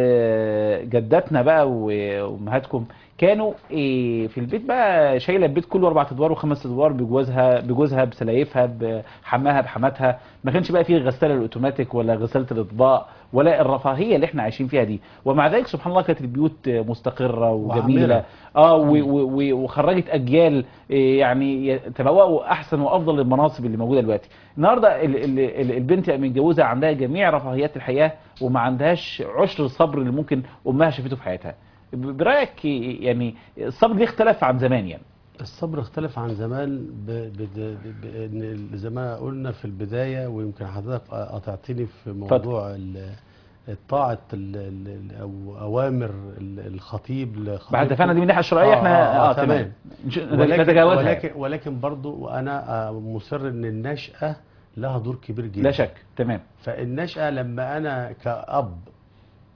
Speaker 1: ل- جداتنا بقى وامهاتكم كانوا إيه في البيت بقى شايله البيت كله اربع ادوار وخمس ادوار بجوازها بجوزها بسلايفها بحماها بحماتها ما كانش بقى فيه غساله الاوتوماتيك ولا غساله الاطباق ولا الرفاهيه اللي احنا عايشين فيها دي ومع ذلك سبحان الله كانت البيوت مستقره وجميله
Speaker 2: وعامرة.
Speaker 1: اه و- و- و- وخرجت اجيال إيه، يعني يتبوأوا احسن وافضل المناصب اللي موجوده دلوقتي النهارده ال- ال- ال- البنت اللي متجوزه عندها جميع رفاهيات الحياه وما عندهاش عشر الصبر اللي ممكن امها شافته في حياتها ب- برايك يعني الصبر ليه اختلف عن زمان يعني
Speaker 2: الصبر اختلف عن زمان ب... ب... ب... بان زي ما قلنا في البدايه ويمكن حضرتك قطعتني في موضوع ال- الطاعه ال... ال... او اوامر ال- الخطيب
Speaker 1: بعد
Speaker 2: لخطيبته.
Speaker 1: دفعنا دي من الناحيه الشرعيه
Speaker 2: آه،
Speaker 1: احنا
Speaker 2: آه،
Speaker 1: اه,
Speaker 2: آه،
Speaker 1: تمام
Speaker 2: تمام.
Speaker 1: نش-
Speaker 2: ولكن
Speaker 1: نتجاوزها
Speaker 2: ولكن
Speaker 1: يعني.
Speaker 2: ولكن برضو انا آه، مصر ان النشأة لها دور كبير جدا
Speaker 1: لا شك تمام
Speaker 2: فالنشأة لما انا كأب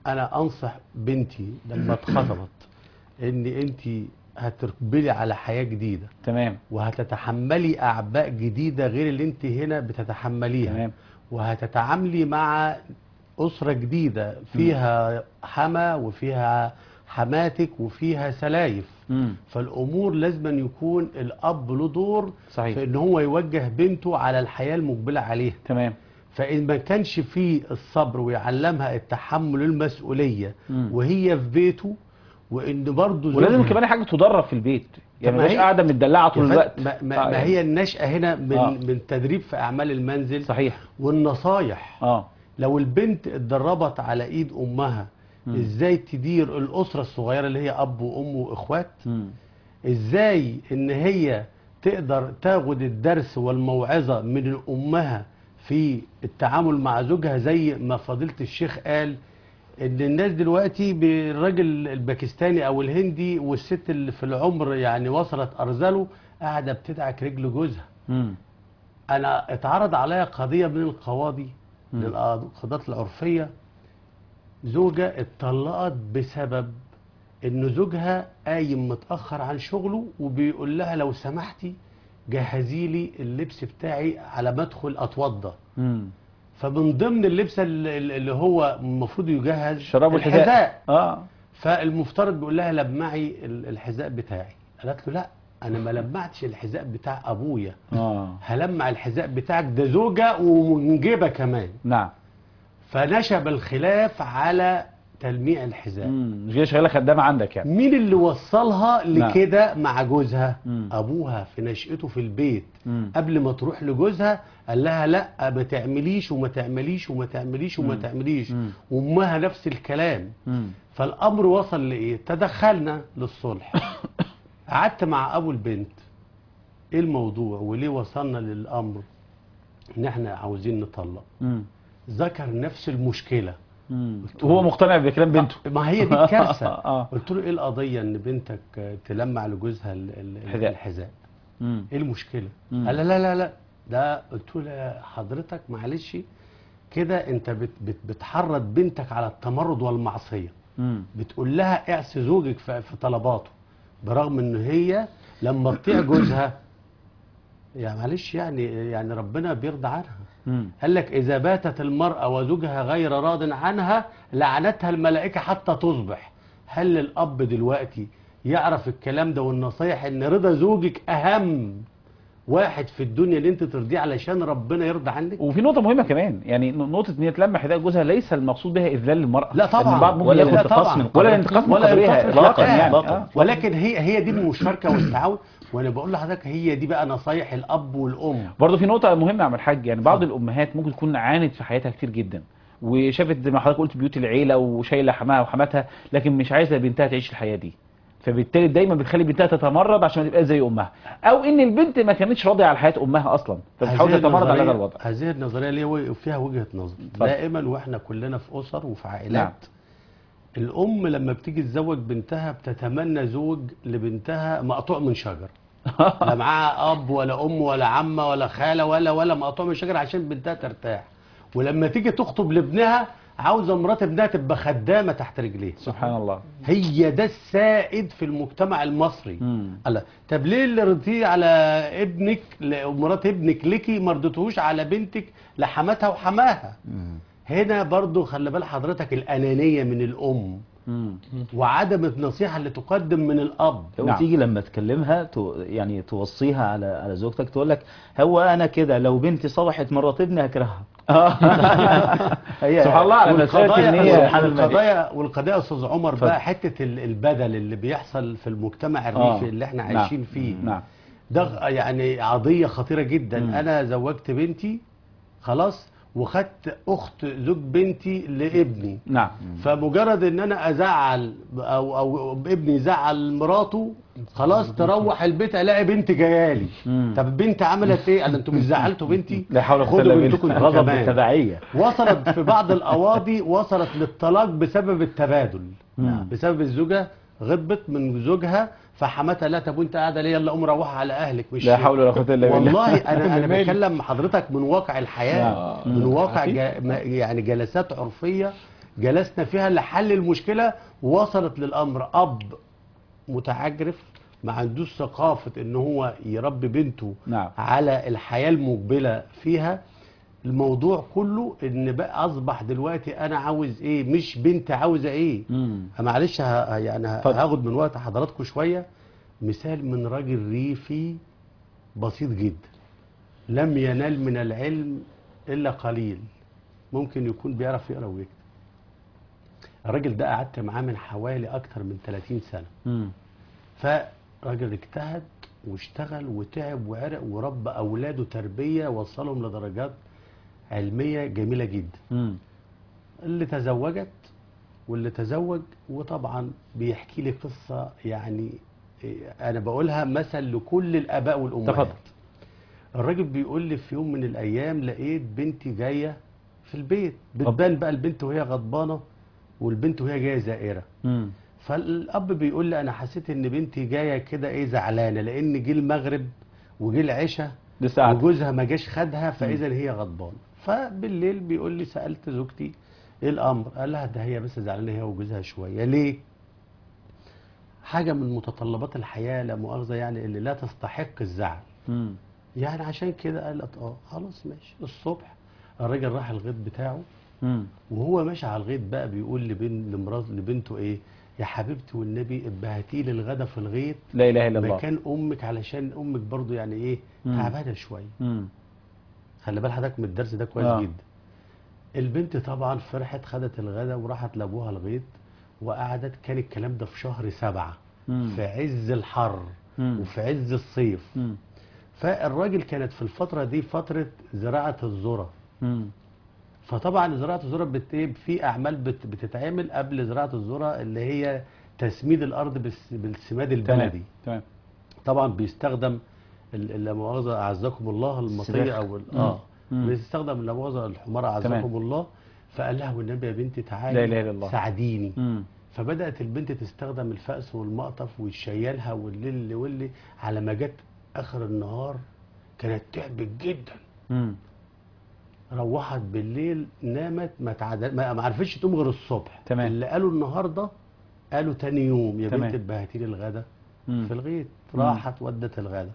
Speaker 2: انا انصح بنتي لما اتخطبت ان انت هتقبلي على حياه جديده
Speaker 1: تمام
Speaker 2: وهتتحملي اعباء جديده غير اللي انت هنا بتتحمليها
Speaker 1: تمام
Speaker 2: وهتتعاملي مع أسرة جديدة فيها حما وفيها حماتك وفيها سلايف
Speaker 1: مم.
Speaker 2: فالأمور لازم أن يكون الأب له دور
Speaker 1: صحيح.
Speaker 2: في أن هو يوجه بنته على الحياة المقبلة عليها
Speaker 1: تمام
Speaker 2: فإن ما كانش فيه الصبر ويعلمها التحمل المسؤولية
Speaker 1: مم.
Speaker 2: وهي في بيته وإن برضه
Speaker 1: ولازم
Speaker 2: زوجها-
Speaker 1: كمان حاجه تدرب في البيت يعني
Speaker 2: طب ما
Speaker 1: مش
Speaker 2: هي-
Speaker 1: قاعده متدلعه طول
Speaker 2: يا
Speaker 1: الوقت
Speaker 2: فندم، ما, ما,
Speaker 1: آه،
Speaker 2: ما
Speaker 1: يعني.
Speaker 2: هي النشأة هنا من,
Speaker 1: آه.
Speaker 2: من تدريب في أعمال المنزل
Speaker 1: صحيح
Speaker 2: والنصايح
Speaker 1: اه
Speaker 2: لو البنت اتدربت على ايد امها
Speaker 1: مم.
Speaker 2: ازاي تدير الاسره الصغيره اللي هي اب وام واخوات
Speaker 1: مم.
Speaker 2: ازاي ان هي تقدر تاخد الدرس والموعظه من امها في التعامل مع زوجها زي ما فضيله الشيخ قال ان الناس دلوقتي بالراجل الباكستاني او الهندي والست اللي في العمر يعني وصلت ارذله قاعده بتدعك رجل جوزها
Speaker 1: مم.
Speaker 2: انا اتعرض عليا قضيه من القواضي
Speaker 1: مم.
Speaker 2: للقضاة العرفية زوجة اتطلقت بسبب ان زوجها قايم متأخر عن شغله وبيقول لها لو سمحتي جهزي لي اللبس بتاعي على ما ادخل اتوضى
Speaker 1: مم.
Speaker 2: فمن ضمن اللبس اللي اللي هو المفروض يجهز
Speaker 1: الشراب والحذاء
Speaker 2: الحذاء
Speaker 1: اه
Speaker 2: فالمفترض بيقول لها لمعي ال- الحذاء بتاعي قالت له لا انا ما لمعتش الحذاء بتاع ابويا
Speaker 1: اه
Speaker 2: هلمع الحذاء بتاعك ده زوجة ومنجبة كمان
Speaker 1: نعم
Speaker 2: فنشب الخلاف على تلميع الحذاء
Speaker 1: مم. مش جايه شغاله خدامه عندك يعني
Speaker 2: مين اللي وصلها
Speaker 1: نعم.
Speaker 2: لكده مع جوزها
Speaker 1: مم.
Speaker 2: ابوها في نشأته في البيت
Speaker 1: مم.
Speaker 2: قبل ما تروح لجوزها قال لها لا ما تعمليش وما تعمليش وما تعمليش وما
Speaker 1: مم.
Speaker 2: تعمليش
Speaker 1: مم.
Speaker 2: وامها نفس الكلام
Speaker 1: مم.
Speaker 2: فالامر وصل لايه تدخلنا للصلح قعدت مع ابو البنت ايه الموضوع وليه وصلنا للامر ان احنا عاوزين نطلق
Speaker 1: مم.
Speaker 2: ذكر نفس المشكله
Speaker 1: مم. وهو مقتنع بكلام بنته
Speaker 2: ما هي دي الكارثه
Speaker 1: آه.
Speaker 2: قلت له ايه القضيه ان بنتك تلمع لجوزها ال- ال-
Speaker 1: الحذاء.
Speaker 2: الحذاء
Speaker 1: مم.
Speaker 2: ايه المشكله
Speaker 1: مم.
Speaker 2: قال لا لا لا لا ده قلت له لا حضرتك معلش كده انت بت بت بتحرض بنتك على التمرد والمعصيه
Speaker 1: مم.
Speaker 2: بتقول لها اعصي زوجك في, في طلباته برغم ان هي لما تطيع جوزها يا معلش يعني يعني ربنا بيرضى عنها
Speaker 1: مم.
Speaker 2: قال لك إذا باتت المرأة وزوجها غير راض عنها لعنتها الملائكة حتى تصبح هل الأب دلوقتي يعرف الكلام ده والنصايح إن رضا زوجك أهم واحد في الدنيا اللي أنت ترضيه علشان ربنا يرضى عنك
Speaker 1: وفي نقطة مهمة كمان يعني نقطة ان هي تلمح حذاء جوزها ليس المقصود بها اذلال المرأة
Speaker 2: لا طبعا.
Speaker 1: لأن بعض ممكن
Speaker 3: ولا
Speaker 1: ياخد-
Speaker 2: لا
Speaker 3: الانتقاص
Speaker 2: طبعا.
Speaker 3: من
Speaker 1: ولا
Speaker 3: قدر
Speaker 1: الانتقاص من
Speaker 2: ولا
Speaker 1: قدرها
Speaker 2: ينتصر
Speaker 1: اطلاقا
Speaker 2: الحقيقة.
Speaker 1: يعني
Speaker 3: إطلاقاً.
Speaker 1: آه.
Speaker 2: ولكن هي هي دي المشاركة والتعاون وأنا بقول لحضرتك هي دي بقى نصايح الأب والأم
Speaker 1: برضه في نقطة مهمة يا عم الحاج يعني بعض الأمهات ممكن تكون عانت في حياتها كتير جدا وشافت زي ما حضرتك قلت بيوت العيلة وشايلة حماها وحماتها لكن مش عايزة بنتها تعيش الحياة دي فبالتالي دايما بتخلي بنتها تتمرد عشان ما تبقى زي امها او ان البنت ما كانتش راضيه على حياه امها اصلا فبتحاول
Speaker 2: هذه
Speaker 1: تتمرد على هذا
Speaker 2: النظرية-
Speaker 1: الوضع
Speaker 2: هذه النظريه ليه و- فيها وجهه نظر
Speaker 1: اتفضل.
Speaker 2: دائما واحنا كلنا في اسر وفي عائلات
Speaker 1: نعم.
Speaker 2: الام لما بتيجي تزوج بنتها بتتمنى زوج لبنتها مقطوع من شجر لا معاها اب ولا ام ولا عمه ولا خاله ولا ولا مقطوع من شجر عشان بنتها ترتاح ولما تيجي تخطب لابنها عاوزه مرات ابنها تبقى خدامه تحت رجليه
Speaker 1: سبحان الله
Speaker 2: هي ده السائد في المجتمع المصري
Speaker 1: مم.
Speaker 2: الله طب ليه اللي رضيه على ابنك ل- مرات ابنك ليكي ما رضيتهوش على بنتك لحماتها وحماها
Speaker 3: مم.
Speaker 2: هنا برضو خلي بال حضرتك الأنانية من الأم
Speaker 1: مم.
Speaker 2: وعدم النصيحة اللي تقدم من الأب
Speaker 1: نعم.
Speaker 3: وتيجي لما تكلمها تو يعني توصيها على على زوجتك تقول لك هو انا كده لو بنتي صبحت مرات ابني هكرهها هي
Speaker 1: سبحان الله على مسألة ان هي
Speaker 2: والقضايا والقضايا والقضايا يا استاذ عمر
Speaker 1: اتفضل.
Speaker 2: بقى حته ال- البدل اللي بيحصل في المجتمع الريفي
Speaker 1: آه.
Speaker 2: اللي احنا
Speaker 1: نعم.
Speaker 2: عايشين فيه
Speaker 1: نعم
Speaker 2: ده غ- يعني قضيه خطيره جدا
Speaker 1: مم.
Speaker 2: انا زوجت بنتي خلاص وخدت اخت زوج بنتي لابني
Speaker 1: نعم
Speaker 2: فمجرد ان انا ازعل او او ابني يزعل مراته خلاص تروح البيت الاقي بنت جايالي
Speaker 1: مم.
Speaker 2: طب بنت عملت ايه؟ قال انتوا مش زعلتوا بنتي؟
Speaker 1: لا حول ولا قوة
Speaker 2: خدوا
Speaker 1: إلا بالله.
Speaker 2: بنتكم انتوا
Speaker 3: غضب
Speaker 2: كمان
Speaker 3: بالتبعيه
Speaker 2: وصلت في بعض القواضي وصلت للطلاق بسبب التبادل
Speaker 1: نعم.
Speaker 2: بسبب الزوجه غضبت من زوجها فحماتها لا طب وانت قاعده ليه يلا قوم روح على اهلك مش
Speaker 1: لا حول ولا قوة الا بالله
Speaker 2: والله انا انا
Speaker 4: مالي.
Speaker 2: بتكلم مع حضرتك من واقع الحياه
Speaker 1: نعم.
Speaker 2: من
Speaker 4: مم.
Speaker 2: واقع
Speaker 4: عارفين؟
Speaker 2: جا ما- يعني جلسات عرفيه جلسنا فيها لحل المشكله ووصلت للامر اب متعجرف ما عندوش ثقافه ان هو يربي بنته
Speaker 1: نعم.
Speaker 2: على الحياه المقبله فيها الموضوع كله ان بقى اصبح دلوقتي انا عاوز ايه مش بنت عاوزه ايه
Speaker 1: مم.
Speaker 2: معلش ه- يعني ه-
Speaker 1: اتفضل.
Speaker 2: هاخد من وقت حضراتكم شويه مثال من راجل ريفي بسيط جدا لم ينال من العلم الا قليل ممكن يكون بيعرف يقرا ويكتب الراجل ده قعدت معاه من حوالي اكتر من 30 سنه
Speaker 1: مم.
Speaker 2: فراجل اجتهد واشتغل وتعب وعرق وربى اولاده تربيه وصلهم لدرجات علميه جميله جدا
Speaker 1: مم.
Speaker 2: اللي تزوجت واللي تزوج وطبعا بيحكي لي قصه يعني إيه، انا بقولها مثل لكل الاباء والامهات
Speaker 1: تفضل.
Speaker 2: الراجل بيقول لي في يوم من الايام لقيت بنتي جايه في البيت بتبان بقى البنت وهي غضبانه والبنت وهي جايه زائره
Speaker 1: مم.
Speaker 2: فالاب بيقول لي انا حسيت ان بنتي جايه كده ايه زعلانه لان جه المغرب وجه العشاء
Speaker 1: لسه قاعد
Speaker 2: وجوزها ما جاش خدها فاذا هي غضبانه فبالليل بيقول لي سالت زوجتي ايه الامر قال لها ده هي بس زعلانه هي وجوزها شويه ليه حاجه من متطلبات الحياه لا مؤاخذه يعني اللي لا تستحق الزعل
Speaker 1: مم.
Speaker 2: يعني عشان كده قالت اه خلاص ماشي الصبح الراجل راح الغيط بتاعه
Speaker 1: مم.
Speaker 2: وهو ماشي على الغيط بقى بيقول لبن لمرات لبنته ايه يا حبيبتي والنبي ابهتي لي الغدا في الغيط
Speaker 1: لا اله الا الله
Speaker 2: مكان امك علشان امك برضو يعني ايه
Speaker 1: مم.
Speaker 2: تعبانه شويه
Speaker 1: مم.
Speaker 2: خلي بال حضرتك من الدرس ده كويس
Speaker 1: آه.
Speaker 2: آه. جدا البنت طبعا فرحت خدت الغدا وراحت لابوها الغيط وقعدت كان الكلام ده في شهر سبعة
Speaker 1: مم.
Speaker 2: في عز الحر
Speaker 1: مم.
Speaker 2: وفي عز الصيف
Speaker 1: مم.
Speaker 2: فالراجل كانت في الفترة دي فترة زراعة الذرة
Speaker 1: مم.
Speaker 2: فطبعا زراعة الذرة بت... إيه، في أعمال بت... بتتعمل قبل زراعة الذرة اللي هي تسميد الأرض بالس... بالسماد البلدي
Speaker 1: تمام تمام
Speaker 2: طبعا بيستخدم ال- ال- لا مؤاخذة أعزكم الله المطية
Speaker 3: السباخ.
Speaker 2: أو ال- اه
Speaker 1: مم.
Speaker 2: بيستخدم لا مؤاخذة الحمار أعزكم الله فقال لها والنبي يا بنتي
Speaker 1: لا
Speaker 2: تعالي
Speaker 1: إله إلا الله.
Speaker 2: ساعديني
Speaker 1: مم.
Speaker 2: فبدأت البنت تستخدم الفأس والمقطف وتشيلها واللي واللي على ما جت آخر النهار كانت تعبت جدا
Speaker 1: مم.
Speaker 2: روحت بالليل نامت ما تعد... ما ما عرفتش تقوم غير الصبح
Speaker 1: تمام.
Speaker 2: اللي قالوا النهارده قالوا تاني يوم يا
Speaker 1: تمام.
Speaker 2: بنت ابهتي لي الغدا
Speaker 1: مم.
Speaker 2: في الغيط
Speaker 1: مم.
Speaker 2: راحت ودت الغدا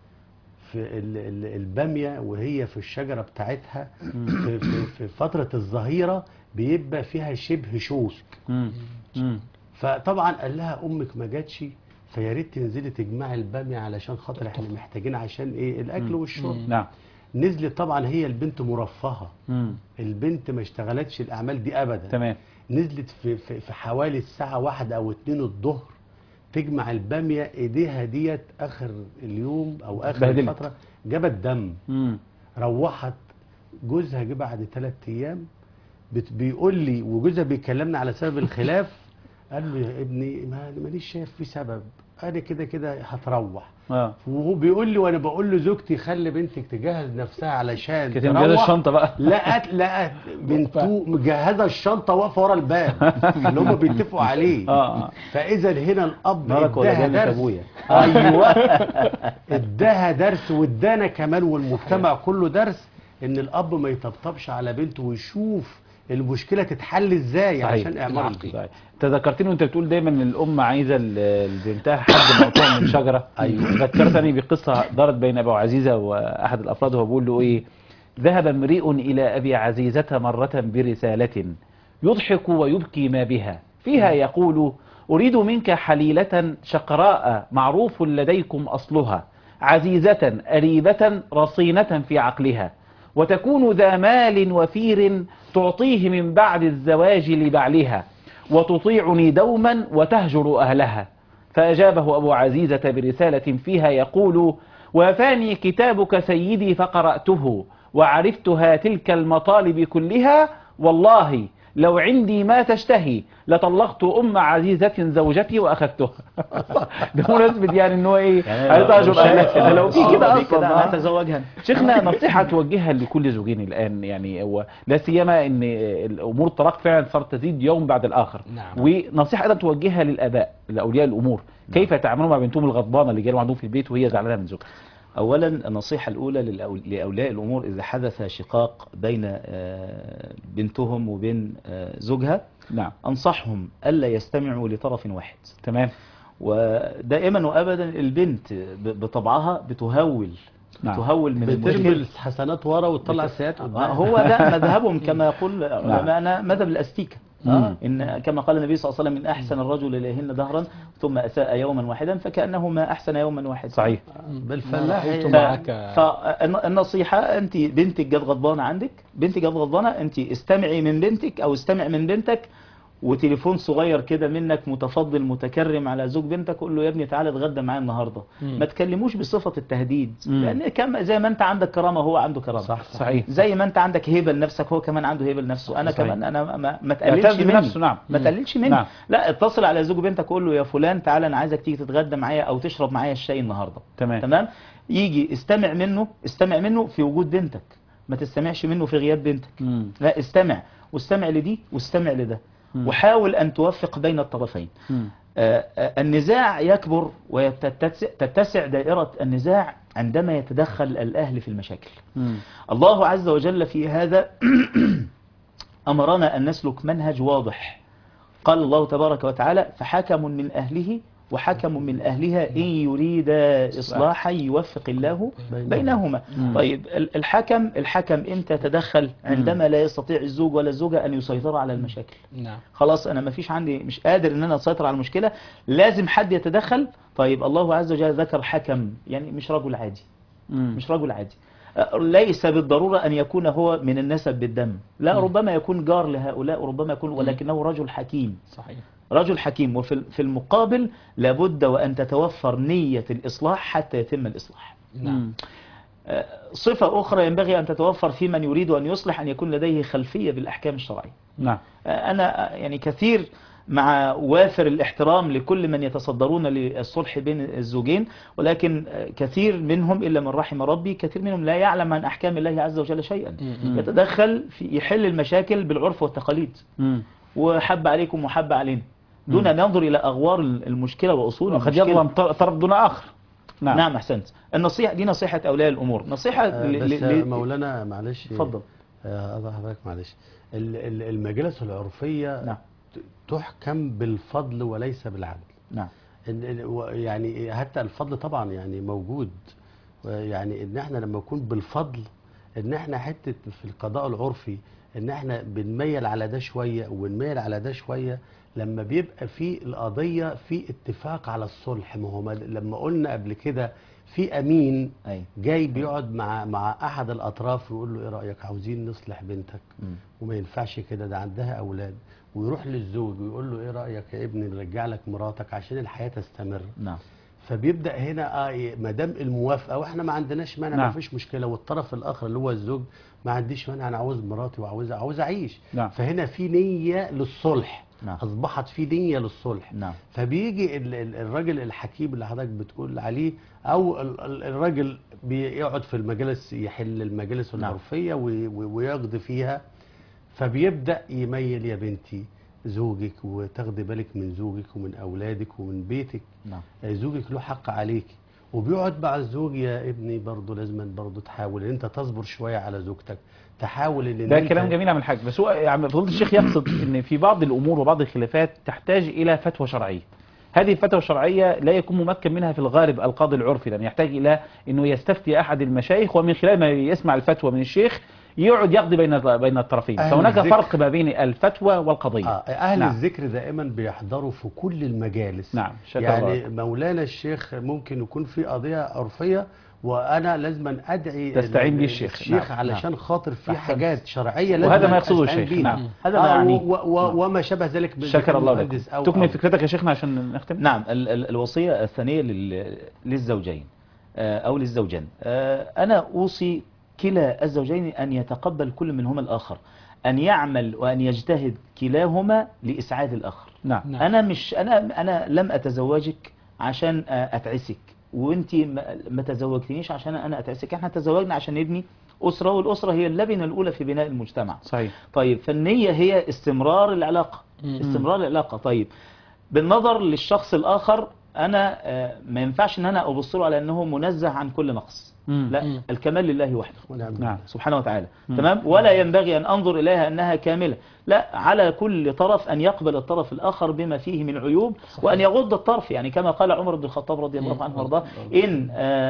Speaker 2: في ال... ال... الباميه وهي في الشجره بتاعتها في... في... في فتره الظهيره بيبقى فيها شبه شوك
Speaker 1: مم. مم.
Speaker 2: فطبعا قال لها امك ما جاتش فيا ريت تنزلي تجمعي الباميه علشان خاطر احنا محتاجين عشان ايه الاكل والشرب
Speaker 1: نعم
Speaker 2: نزلت طبعا هي البنت مرفهه
Speaker 1: مم.
Speaker 2: البنت ما اشتغلتش الاعمال دي ابدا
Speaker 1: تمام
Speaker 2: نزلت في, في, في حوالي الساعه واحدة او اتنين الظهر تجمع الباميه ايديها ديت اخر اليوم او اخر
Speaker 1: اتبهدلت.
Speaker 2: الفتره جابت دم
Speaker 1: مم.
Speaker 2: روحت جوزها جه بعد ثلاث ايام بت- بيقول لي وجوزها بيكلمنا على سبب الخلاف قال له يا ابني ما مانيش شايف في سبب انا كده كده هتروح
Speaker 1: اه
Speaker 2: وهو بيقول لي وانا بقول له زوجتي خلي بنتك تجهز نفسها علشان
Speaker 1: كانت مجهزه
Speaker 2: تروح.
Speaker 1: الشنطه بقى
Speaker 2: لقت لقت بنته مجهزه الشنطه واقفه ورا الباب اللي هم بيتفقوا عليه
Speaker 1: اه اه
Speaker 2: فاذا هنا الاب
Speaker 3: نارك ولا
Speaker 2: اداها
Speaker 3: جنة
Speaker 2: درس
Speaker 3: أبويا.
Speaker 2: ايوه اداها درس وادانا كمان والمجتمع كله درس ان الاب ما يطبطبش على بنته ويشوف المشكله تتحل ازاي
Speaker 1: صحيح.
Speaker 2: عشان اعمار البيت
Speaker 1: صحيح تذكرتني وانت بتقول دايما ان الام عايزه ال- لبنتها حد مقطوع من شجره
Speaker 2: أيوة.
Speaker 1: ذكرتني بقصه دارت بين ابو عزيزه واحد الافراد وهو بيقول له ايه ذهب امرئ الى ابي عزيزه مره برساله يضحك ويبكي ما بها فيها يقول اريد منك حليله شقراء معروف لديكم اصلها عزيزه اريبه رصينه في عقلها وتكون ذا مال وفير تعطيه من بعد الزواج لبعلها وتطيعني دوما وتهجر أهلها فأجابه أبو عزيزة برسالة فيها يقول وافاني كتابك سيدي فقرأته وعرفتها تلك المطالب كلها والله لو عندي ما تشتهي لطلقت أم عزيزة زوجتي وأخذتها بمناسبة يعني إن هو إيه عايز أهجر أهلها لو في كده
Speaker 3: أنا
Speaker 1: أصلا آه.
Speaker 3: هتزوجها
Speaker 1: شيخنا نصيحة توجهها لكل زوجين الآن يعني هو لا سيما ان الامور الطلاق فعلا صارت تزيد يوم بعد الاخر
Speaker 4: نعم.
Speaker 1: ونصيحة ايضا توجهها للاباء لاولياء الامور كيف يتعاملون مع بنتهم الغضبانة اللي جايه عندهم في البيت وهي زعلانة من زوجها
Speaker 3: أولا النصيحة الأولى للأول- لأولياء الأمور إذا حدث شقاق بين آه، بنتهم وبين آه، زوجها
Speaker 1: نعم
Speaker 3: أنصحهم ألا يستمعوا لطرف واحد
Speaker 1: تمام
Speaker 3: ودائما وأبدا البنت ب- بطبعها بتهول
Speaker 1: نعم.
Speaker 3: بتهول من
Speaker 2: بترمي
Speaker 3: المشكلة
Speaker 2: الحسنات ورا وتطلع السيئات قدام
Speaker 3: هو ده مذهبهم كما يقول علماءنا مذهب الاستيكة
Speaker 1: مم.
Speaker 3: إن كما قال النبي صلى الله عليه وسلم من أحسن الرجل إليهن دهرا ثم أساء يوما واحدا فكأنه ما أحسن يوما واحدا
Speaker 1: صحيح
Speaker 2: بالفلاح
Speaker 4: رأيت
Speaker 2: هي-
Speaker 4: معك
Speaker 3: فالنصيحة أنت بنتك جت غضبانة عندك بنتك جت غضبانة أنت استمعي من بنتك أو استمع من بنتك وتليفون صغير كده منك متفضل متكرم على زوج بنتك قول له يا ابني تعالى اتغدى معايا النهارده
Speaker 4: مم.
Speaker 3: ما تكلموش بصفة التهديد
Speaker 1: مم.
Speaker 3: لأن كم زي ما أنت عندك كرامة هو عنده كرامة
Speaker 2: صح
Speaker 1: صحيح
Speaker 3: زي ما انت عندك هيبه لنفسك هو كمان عنده هيبه لنفسه انا
Speaker 1: صحيح.
Speaker 3: كمان انا ما, ما تقللش
Speaker 1: يعتز
Speaker 3: مني
Speaker 1: بنفسه، نعم.
Speaker 3: ما
Speaker 1: مم.
Speaker 3: تقللش مني
Speaker 1: نعم.
Speaker 3: لا اتصل على زوج بنتك قول له يا فلان تعالى انا عايزك تيجي تتغدى معايا او تشرب معايا الشاي النهارده
Speaker 1: تمام
Speaker 3: تمام يجي استمع منه استمع منه في وجود بنتك ما تستمعش منه في غياب بنتك
Speaker 1: مم.
Speaker 3: لا استمع واستمع لدي واستمع لده
Speaker 1: مم.
Speaker 3: وحاول ان توفق بين الطرفين
Speaker 1: مم.
Speaker 3: آه، آه، النزاع يكبر وتتسع دائرة النزاع عندما يتدخل الأهل في المشاكل
Speaker 1: مم.
Speaker 3: الله عز وجل في هذا أمرنا أن نسلك منهج واضح قال الله تبارك وتعالى فحكم من أهله وحكم من أهلها إن يريد إصلاحا يوفق الله بينهما
Speaker 1: مم.
Speaker 3: طيب ال- الحكم الحكم إمتى تدخل عندما لا يستطيع الزوج ولا الزوجة أن يسيطروا على المشاكل
Speaker 4: نعم
Speaker 3: خلاص انا ما فيش عندي مش قادر ان انا اسيطر على المشكله لازم حد يتدخل طيب الله عز وجل ذكر حكم يعني مش رجل عادي
Speaker 1: مم.
Speaker 3: مش رجل عادي أه، ليس بالضروره ان يكون هو من النسب بالدم لا ربما يكون جار لهؤلاء وربما يكون ولكنه رجل حكيم
Speaker 4: صحيح
Speaker 3: رجل حكيم وفي في المقابل لابد وان تتوفر نيه الاصلاح حتى يتم الاصلاح
Speaker 4: نعم
Speaker 1: مم.
Speaker 3: أه، صفه اخرى ينبغي ان تتوفر في من يريد ان يصلح ان يكون لديه خلفيه بالاحكام الشرعيه
Speaker 1: نعم
Speaker 3: أنا يعني كثير مع وافر الاحترام لكل من يتصدرون للصلح بين الزوجين ولكن كثير منهم إلا من رحم ربي كثير منهم لا يعلم عن أحكام الله عز وجل شيئا
Speaker 4: مم.
Speaker 3: يتدخل في يحل المشاكل بالعرف والتقاليد
Speaker 1: مم.
Speaker 3: وحب عليكم وحب علينا دون أن ينظر إلى أغوار المشكلة وأصول
Speaker 1: وقد
Speaker 3: المشكلة
Speaker 1: يظلم ط- طرف دون آخر
Speaker 3: نعم,
Speaker 1: نعم
Speaker 3: نعم أحسنت النصيحة دي نصيحة أولياء الأمور نصيحة
Speaker 2: آه،
Speaker 3: ل-
Speaker 2: بس
Speaker 3: ل- ل-
Speaker 2: مولانا معلش
Speaker 3: اتفضل
Speaker 2: آه، أضع حضرتك معلش ال- ال- المجالس العرفية
Speaker 3: نعم
Speaker 2: ت- تحكم بالفضل وليس بالعدل
Speaker 3: نعم
Speaker 2: ال- ال- و- يعني حتى الفضل طبعا يعني موجود يعني ان احنا لما يكون بالفضل ان احنا حته في القضاء العرفي ان احنا بنميل على ده شويه ونميل على ده شويه لما بيبقى في القضيه في اتفاق على الصلح ما هو ما- لما قلنا قبل كده في امين
Speaker 3: أي
Speaker 2: جاي بيقعد مع مع احد الاطراف ويقول له ايه رايك عاوزين نصلح بنتك
Speaker 3: مم.
Speaker 2: وما ينفعش كده ده عندها اولاد ويروح للزوج ويقول له ايه رايك يا ابني نرجع لك مراتك عشان الحياه تستمر
Speaker 3: نعم
Speaker 2: فبيبدا هنا اه ما دام الموافقه واحنا ما عندناش مانع
Speaker 1: نعم.
Speaker 2: ما فيش مشكله والطرف الاخر اللي هو الزوج ما عنديش مانع انا عاوز مراتي وعاوز عاوز اعيش
Speaker 1: نعم.
Speaker 2: فهنا في نيه للصلح
Speaker 3: نعم.
Speaker 2: اصبحت في نيه للصلح
Speaker 3: نعم
Speaker 2: فبيجي ال- ال- الراجل الحكيم اللي حضرتك بتقول عليه او ال- ال- الراجل بيقعد في المجالس يحل المجالس
Speaker 3: نعم.
Speaker 2: العرفيه وي- وي- ويقضي فيها فبيبدا يميل يا بنتي زوجك وتاخدي بالك من زوجك ومن اولادك ومن بيتك
Speaker 3: نعم
Speaker 2: زوجك له حق عليك وبيقعد مع الزوج يا ابني برضه لازم برضه تحاول ان انت تصبر شويه على زوجتك تحاول ان
Speaker 1: ده
Speaker 2: انت
Speaker 1: كلام جميل يا عم الحاج بس هو يا عم فضيله الشيخ يقصد ان في بعض الامور وبعض الخلافات تحتاج الى فتوى شرعيه هذه الفتوى الشرعيه لا يكون ممكن منها في الغالب القاضي العرفي لان يحتاج الى انه يستفتي احد المشايخ ومن خلال ما يسمع الفتوى من الشيخ يقعد يقضي بين بين الطرفين
Speaker 2: أهل
Speaker 1: فهناك
Speaker 2: الذكر.
Speaker 1: فرق ما بين الفتوى والقضيه
Speaker 2: آه اهل
Speaker 1: نعم.
Speaker 2: الذكر دائما بيحضروا في كل المجالس
Speaker 1: نعم شكرا
Speaker 2: يعني
Speaker 1: الله.
Speaker 2: مولانا الشيخ ممكن يكون في قضيه عرفيه وانا لازم ادعي
Speaker 1: تستعين
Speaker 2: ال-
Speaker 1: بيه الشيخ.
Speaker 2: الشيخ
Speaker 1: نعم،
Speaker 2: علشان خاطر في
Speaker 3: أحسنت.
Speaker 2: حاجات شرعيه لازم
Speaker 1: وهذا ما يقصده
Speaker 2: أستعين
Speaker 1: الشيخ
Speaker 2: بيها.
Speaker 1: نعم
Speaker 3: هذا
Speaker 2: آه
Speaker 3: ما يعني
Speaker 2: و- و- وما شابه ذلك إذا
Speaker 1: شكر
Speaker 2: كان
Speaker 1: الله
Speaker 2: مهندس
Speaker 1: لكم
Speaker 2: أو-
Speaker 1: تكمل
Speaker 2: أو-
Speaker 1: فكرتك يا شيخنا عشان نختم
Speaker 3: نعم ال ال الوصية الثانية لل للزوجين آه، أو للزوجين آه، أنا أوصي كلا الزوجين أن يتقبل كل منهما الآخر أن يعمل وأن يجتهد كلاهما لإسعاد الآخر
Speaker 1: نعم
Speaker 4: نعم.
Speaker 3: أنا مش أنا أنا لم أتزوجك عشان آه، أتعسك وأنت ما ما تزوجتنيش عشان أنا أتعسك احنا تزوجنا عشان نبني أسرة والأسرة هي اللبنة الأولى في بناء المجتمع
Speaker 1: صحيح
Speaker 3: طيب فالنية هي استمرار العلاقة
Speaker 4: مم.
Speaker 3: استمرار العلاقة طيب بالنظر للشخص الآخر أنا آه، ما ينفعش إن أنا أبص له على أنه منزه عن كل نقص
Speaker 1: مم.
Speaker 3: لا
Speaker 4: مم.
Speaker 3: الكمال لله وحده
Speaker 2: ونعم
Speaker 1: نعم
Speaker 3: سبحانه وتعالى تمام ولا ينبغي أن أنظر إليها أنها كاملة لا على كل طرف أن يقبل الطرف الآخر بما فيه من عيوب وأن يغض الطرف يعني كما قال عمر بن الخطاب رضي الله عنه وارضاه إن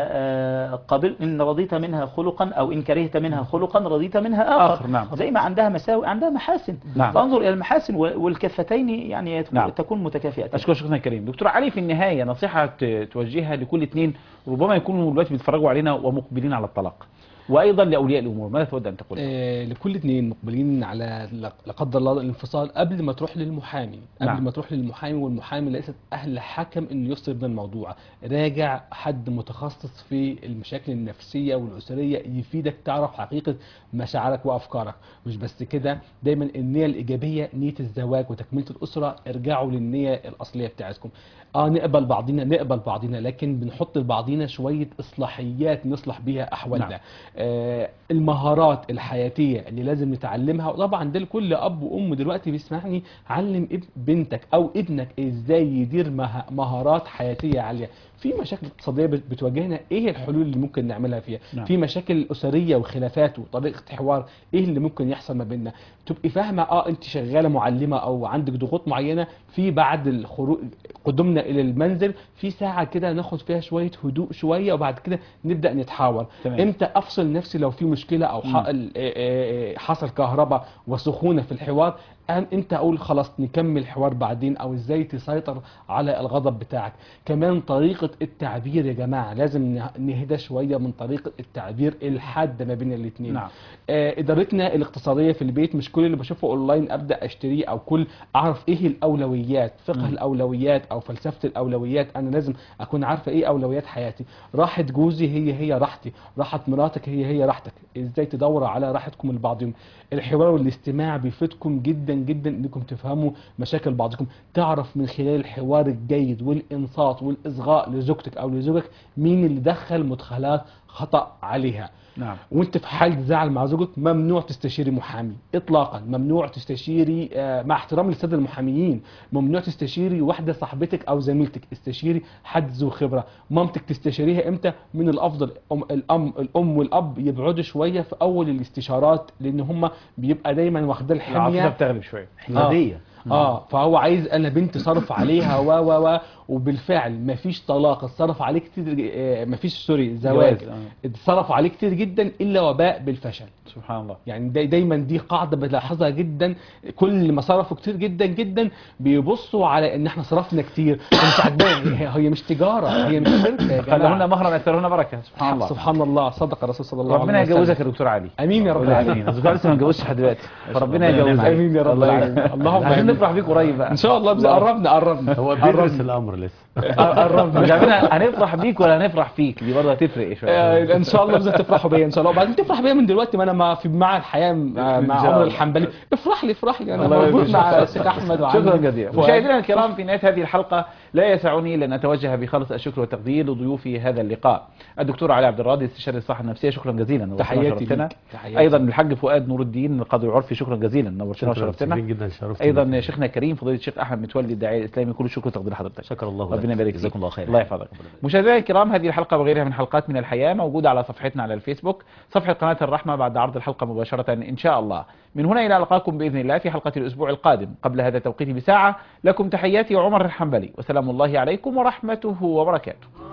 Speaker 3: آه، آه، قبل إن رضيت منها خلقا أو إن كرهت منها خلقا رضيت منها آخر,
Speaker 1: آخر، نعم.
Speaker 3: زي ما عندها مساوئ عندها محاسن
Speaker 1: نعم.
Speaker 3: فانظر إلى المحاسن و- والكفتين يعني تكون-
Speaker 1: نعم.
Speaker 3: تكون متكافئة
Speaker 1: أشكر شيخنا الكريم دكتور علي في النهاية نصيحة ت- توجهها لكل اثنين ربما يكونوا دلوقتي بيتفرجوا علينا ومقبلين على الطلاق وأيضا لأولياء الأمور ماذا تود أن تقول
Speaker 4: آه، لكل اتنين مقبلين على لا لا قدر الله الانفصال قبل ما تروح للمحامي قبل
Speaker 1: نعم.
Speaker 4: ما تروح للمحامي والمحامي ليست اهل حكم انه يفصل بين الموضوع راجع حد متخصص في المشاكل النفسيه والاسريه يفيدك تعرف حقيقه مشاعرك وافكارك مش بس كده دايما النيه الايجابيه نيه الزواج وتكمله الاسره ارجعوا للنيه الاصليه بتاعتكم اه نقبل بعضينا نقبل بعضينا لكن بنحط لبعضينا شويه اصلاحيات نصلح بيها احوالنا
Speaker 1: نعم.
Speaker 4: آه، المهارات الحياتيه اللي لازم نتعلمها وطبعا ده لكل اب وام دلوقتي بيسمعني علم اب- بنتك او ابنك ازاي يدير مه- مهارات حياتيه عاليه في مشاكل اقتصاديه بت- بتواجهنا ايه الحلول اللي ممكن نعملها فيها
Speaker 1: نعم.
Speaker 4: في مشاكل اسريه وخلافات وطريقه حوار ايه اللي ممكن يحصل ما بيننا تبقي فاهمه اه انت شغاله معلمه او عندك ضغوط معينه في بعد الخروج قدومنا الى المنزل في ساعه كده ناخد فيها شويه هدوء شويه وبعد كده نبدا نتحاور
Speaker 1: تمام.
Speaker 4: امتى افصل نفسي لو في مشكله او ح- ال- آه، آه، آه، حصل كهرباء وسخونه في الحوار أن انت اقول خلاص نكمل الحوار بعدين او ازاي تسيطر على الغضب بتاعك كمان طريقه التعبير يا جماعه لازم نه- نهدى شويه من طريقه التعبير الحاده ما بين الاثنين
Speaker 1: نعم.
Speaker 4: آه، ادارتنا الاقتصاديه في البيت مش كل اللي بشوفه اونلاين ابدا اشتريه او كل اعرف ايه الاولويات فقه
Speaker 1: مم.
Speaker 4: الاولويات او فلسفه الاولويات انا لازم اكون عارفه ايه اولويات حياتي راحه جوزي هي هي راحتي راحه مراتك هي هي راحتك ازاي تدوروا على راحتكم لبعضهم الحوار والاستماع بيفيدكم جدا جدا انكم تفهموا مشاكل بعضكم تعرف من خلال الحوار الجيد والانصات والاصغاء لزوجتك او لزوجك مين اللي دخل مدخلات خطا عليها
Speaker 1: نعم
Speaker 4: وانت في حاله زعل مع زوجك ممنوع تستشيري محامي اطلاقا ممنوع تستشيري آه، مع احترام للساده المحاميين ممنوع تستشيري واحده صاحبتك او زميلتك استشيري حد ذو خبره مامتك تستشيريها امتى من الافضل أم الام الام والاب يبعدوا شويه في اول الاستشارات لان هم بيبقى دايما واخدين
Speaker 1: العاطفة
Speaker 4: الحميه
Speaker 1: بتغلب شوية
Speaker 3: حيادية
Speaker 4: اه فهو عايز انا بنت صرف عليها و و و وبالفعل مفيش طلاق اتصرف عليه كتير آه، مفيش سوري زواج
Speaker 1: جواز، آه.
Speaker 4: اتصرف عليه كتير جدا الا وباء بالفشل
Speaker 1: سبحان الله
Speaker 4: يعني داي دايما دي قاعده بلاحظها جدا كل ما صرفوا كتير جدا جدا بيبصوا على ان احنا صرفنا كتير مش عجباني هي هي مش تجاره هي مش شركه يا
Speaker 1: خلوهن
Speaker 4: جماعه
Speaker 1: مهرا أكثرهن بركة سبحان الله
Speaker 4: سبحان الله صدق الرسول صلى الله عليه وسلم
Speaker 1: ربنا يجوزك يا دكتور علي
Speaker 4: امين يا رب
Speaker 1: العالمين
Speaker 4: العالمين
Speaker 1: الدكتور لسه ما اتجوزش لحد دلوقتي فربنا
Speaker 3: ربنا
Speaker 1: يجوزك
Speaker 3: ينعم عليك.
Speaker 4: امين يا رب
Speaker 1: الله
Speaker 4: العالمين
Speaker 1: يعينك.
Speaker 4: اللهم
Speaker 1: عشان
Speaker 4: آمين.
Speaker 1: نفرح بيك قريب بقى
Speaker 4: ان شاء الله بز- قربنا قربنا
Speaker 2: هو بيدرس الامر لسه
Speaker 1: قربنا مش عارفين هنفرح بيك ولا هنفرح فيك دي برضه هتفرق شويه
Speaker 4: آه، ان شاء الله لازم تفرحوا بيا ان شاء الله وبعدين تفرح بيا من دلوقتي ما انا ما في مع الحياه مع
Speaker 1: إن
Speaker 4: مع
Speaker 1: شاء
Speaker 4: عمر
Speaker 1: الله.
Speaker 4: الحنبلي افرح لي افرح لي انا
Speaker 1: الله
Speaker 4: موجود
Speaker 1: يبارك
Speaker 4: مع
Speaker 1: فيك.
Speaker 4: الشيخ احمد وعلي
Speaker 1: شكرا جزيلا
Speaker 4: فؤاد.
Speaker 1: مشاهدينا الكرام في نهايه هذه الحلقه لا يسعني الا ان اتوجه بخالص الشكر والتقدير لضيوفي هذا اللقاء الدكتور علي عبد الراضي استشاري الصحه النفسيه شكرا جزيلا نورتنا
Speaker 4: تحياتي
Speaker 1: وشرفتنا
Speaker 4: ليك. تحياتي.
Speaker 1: ايضا الحاج فؤاد نور الدين القاضي العرفي شكرا جزيلا نورتنا
Speaker 2: شكرا
Speaker 1: وشرفتنا
Speaker 2: متشكرين جدا شرفت
Speaker 1: ايضا شيخنا الكريم فضيله الشيخ احمد متولي الداعيه الاسلامي كل الشكر والتقدير لحضرتك
Speaker 3: شكر الله
Speaker 1: ربنا
Speaker 3: لك.
Speaker 1: يبارك
Speaker 3: جزاكم
Speaker 1: فيك.
Speaker 3: الله خيرا
Speaker 1: الله يحفظك مشاهدينا الكرام هذه الحلقه وغيرها من حلقات من الحياه موجوده على صفحتنا على الفيسبوك صفحه قناه الرحمه بعد عرض الحلقه مباشره ان شاء الله من هنا الى القاكم باذن الله في حلقه الاسبوع القادم قبل هذا التوقيت بساعه لكم تحياتي عمر الحنبلي وسلام الله عليكم ورحمته وبركاته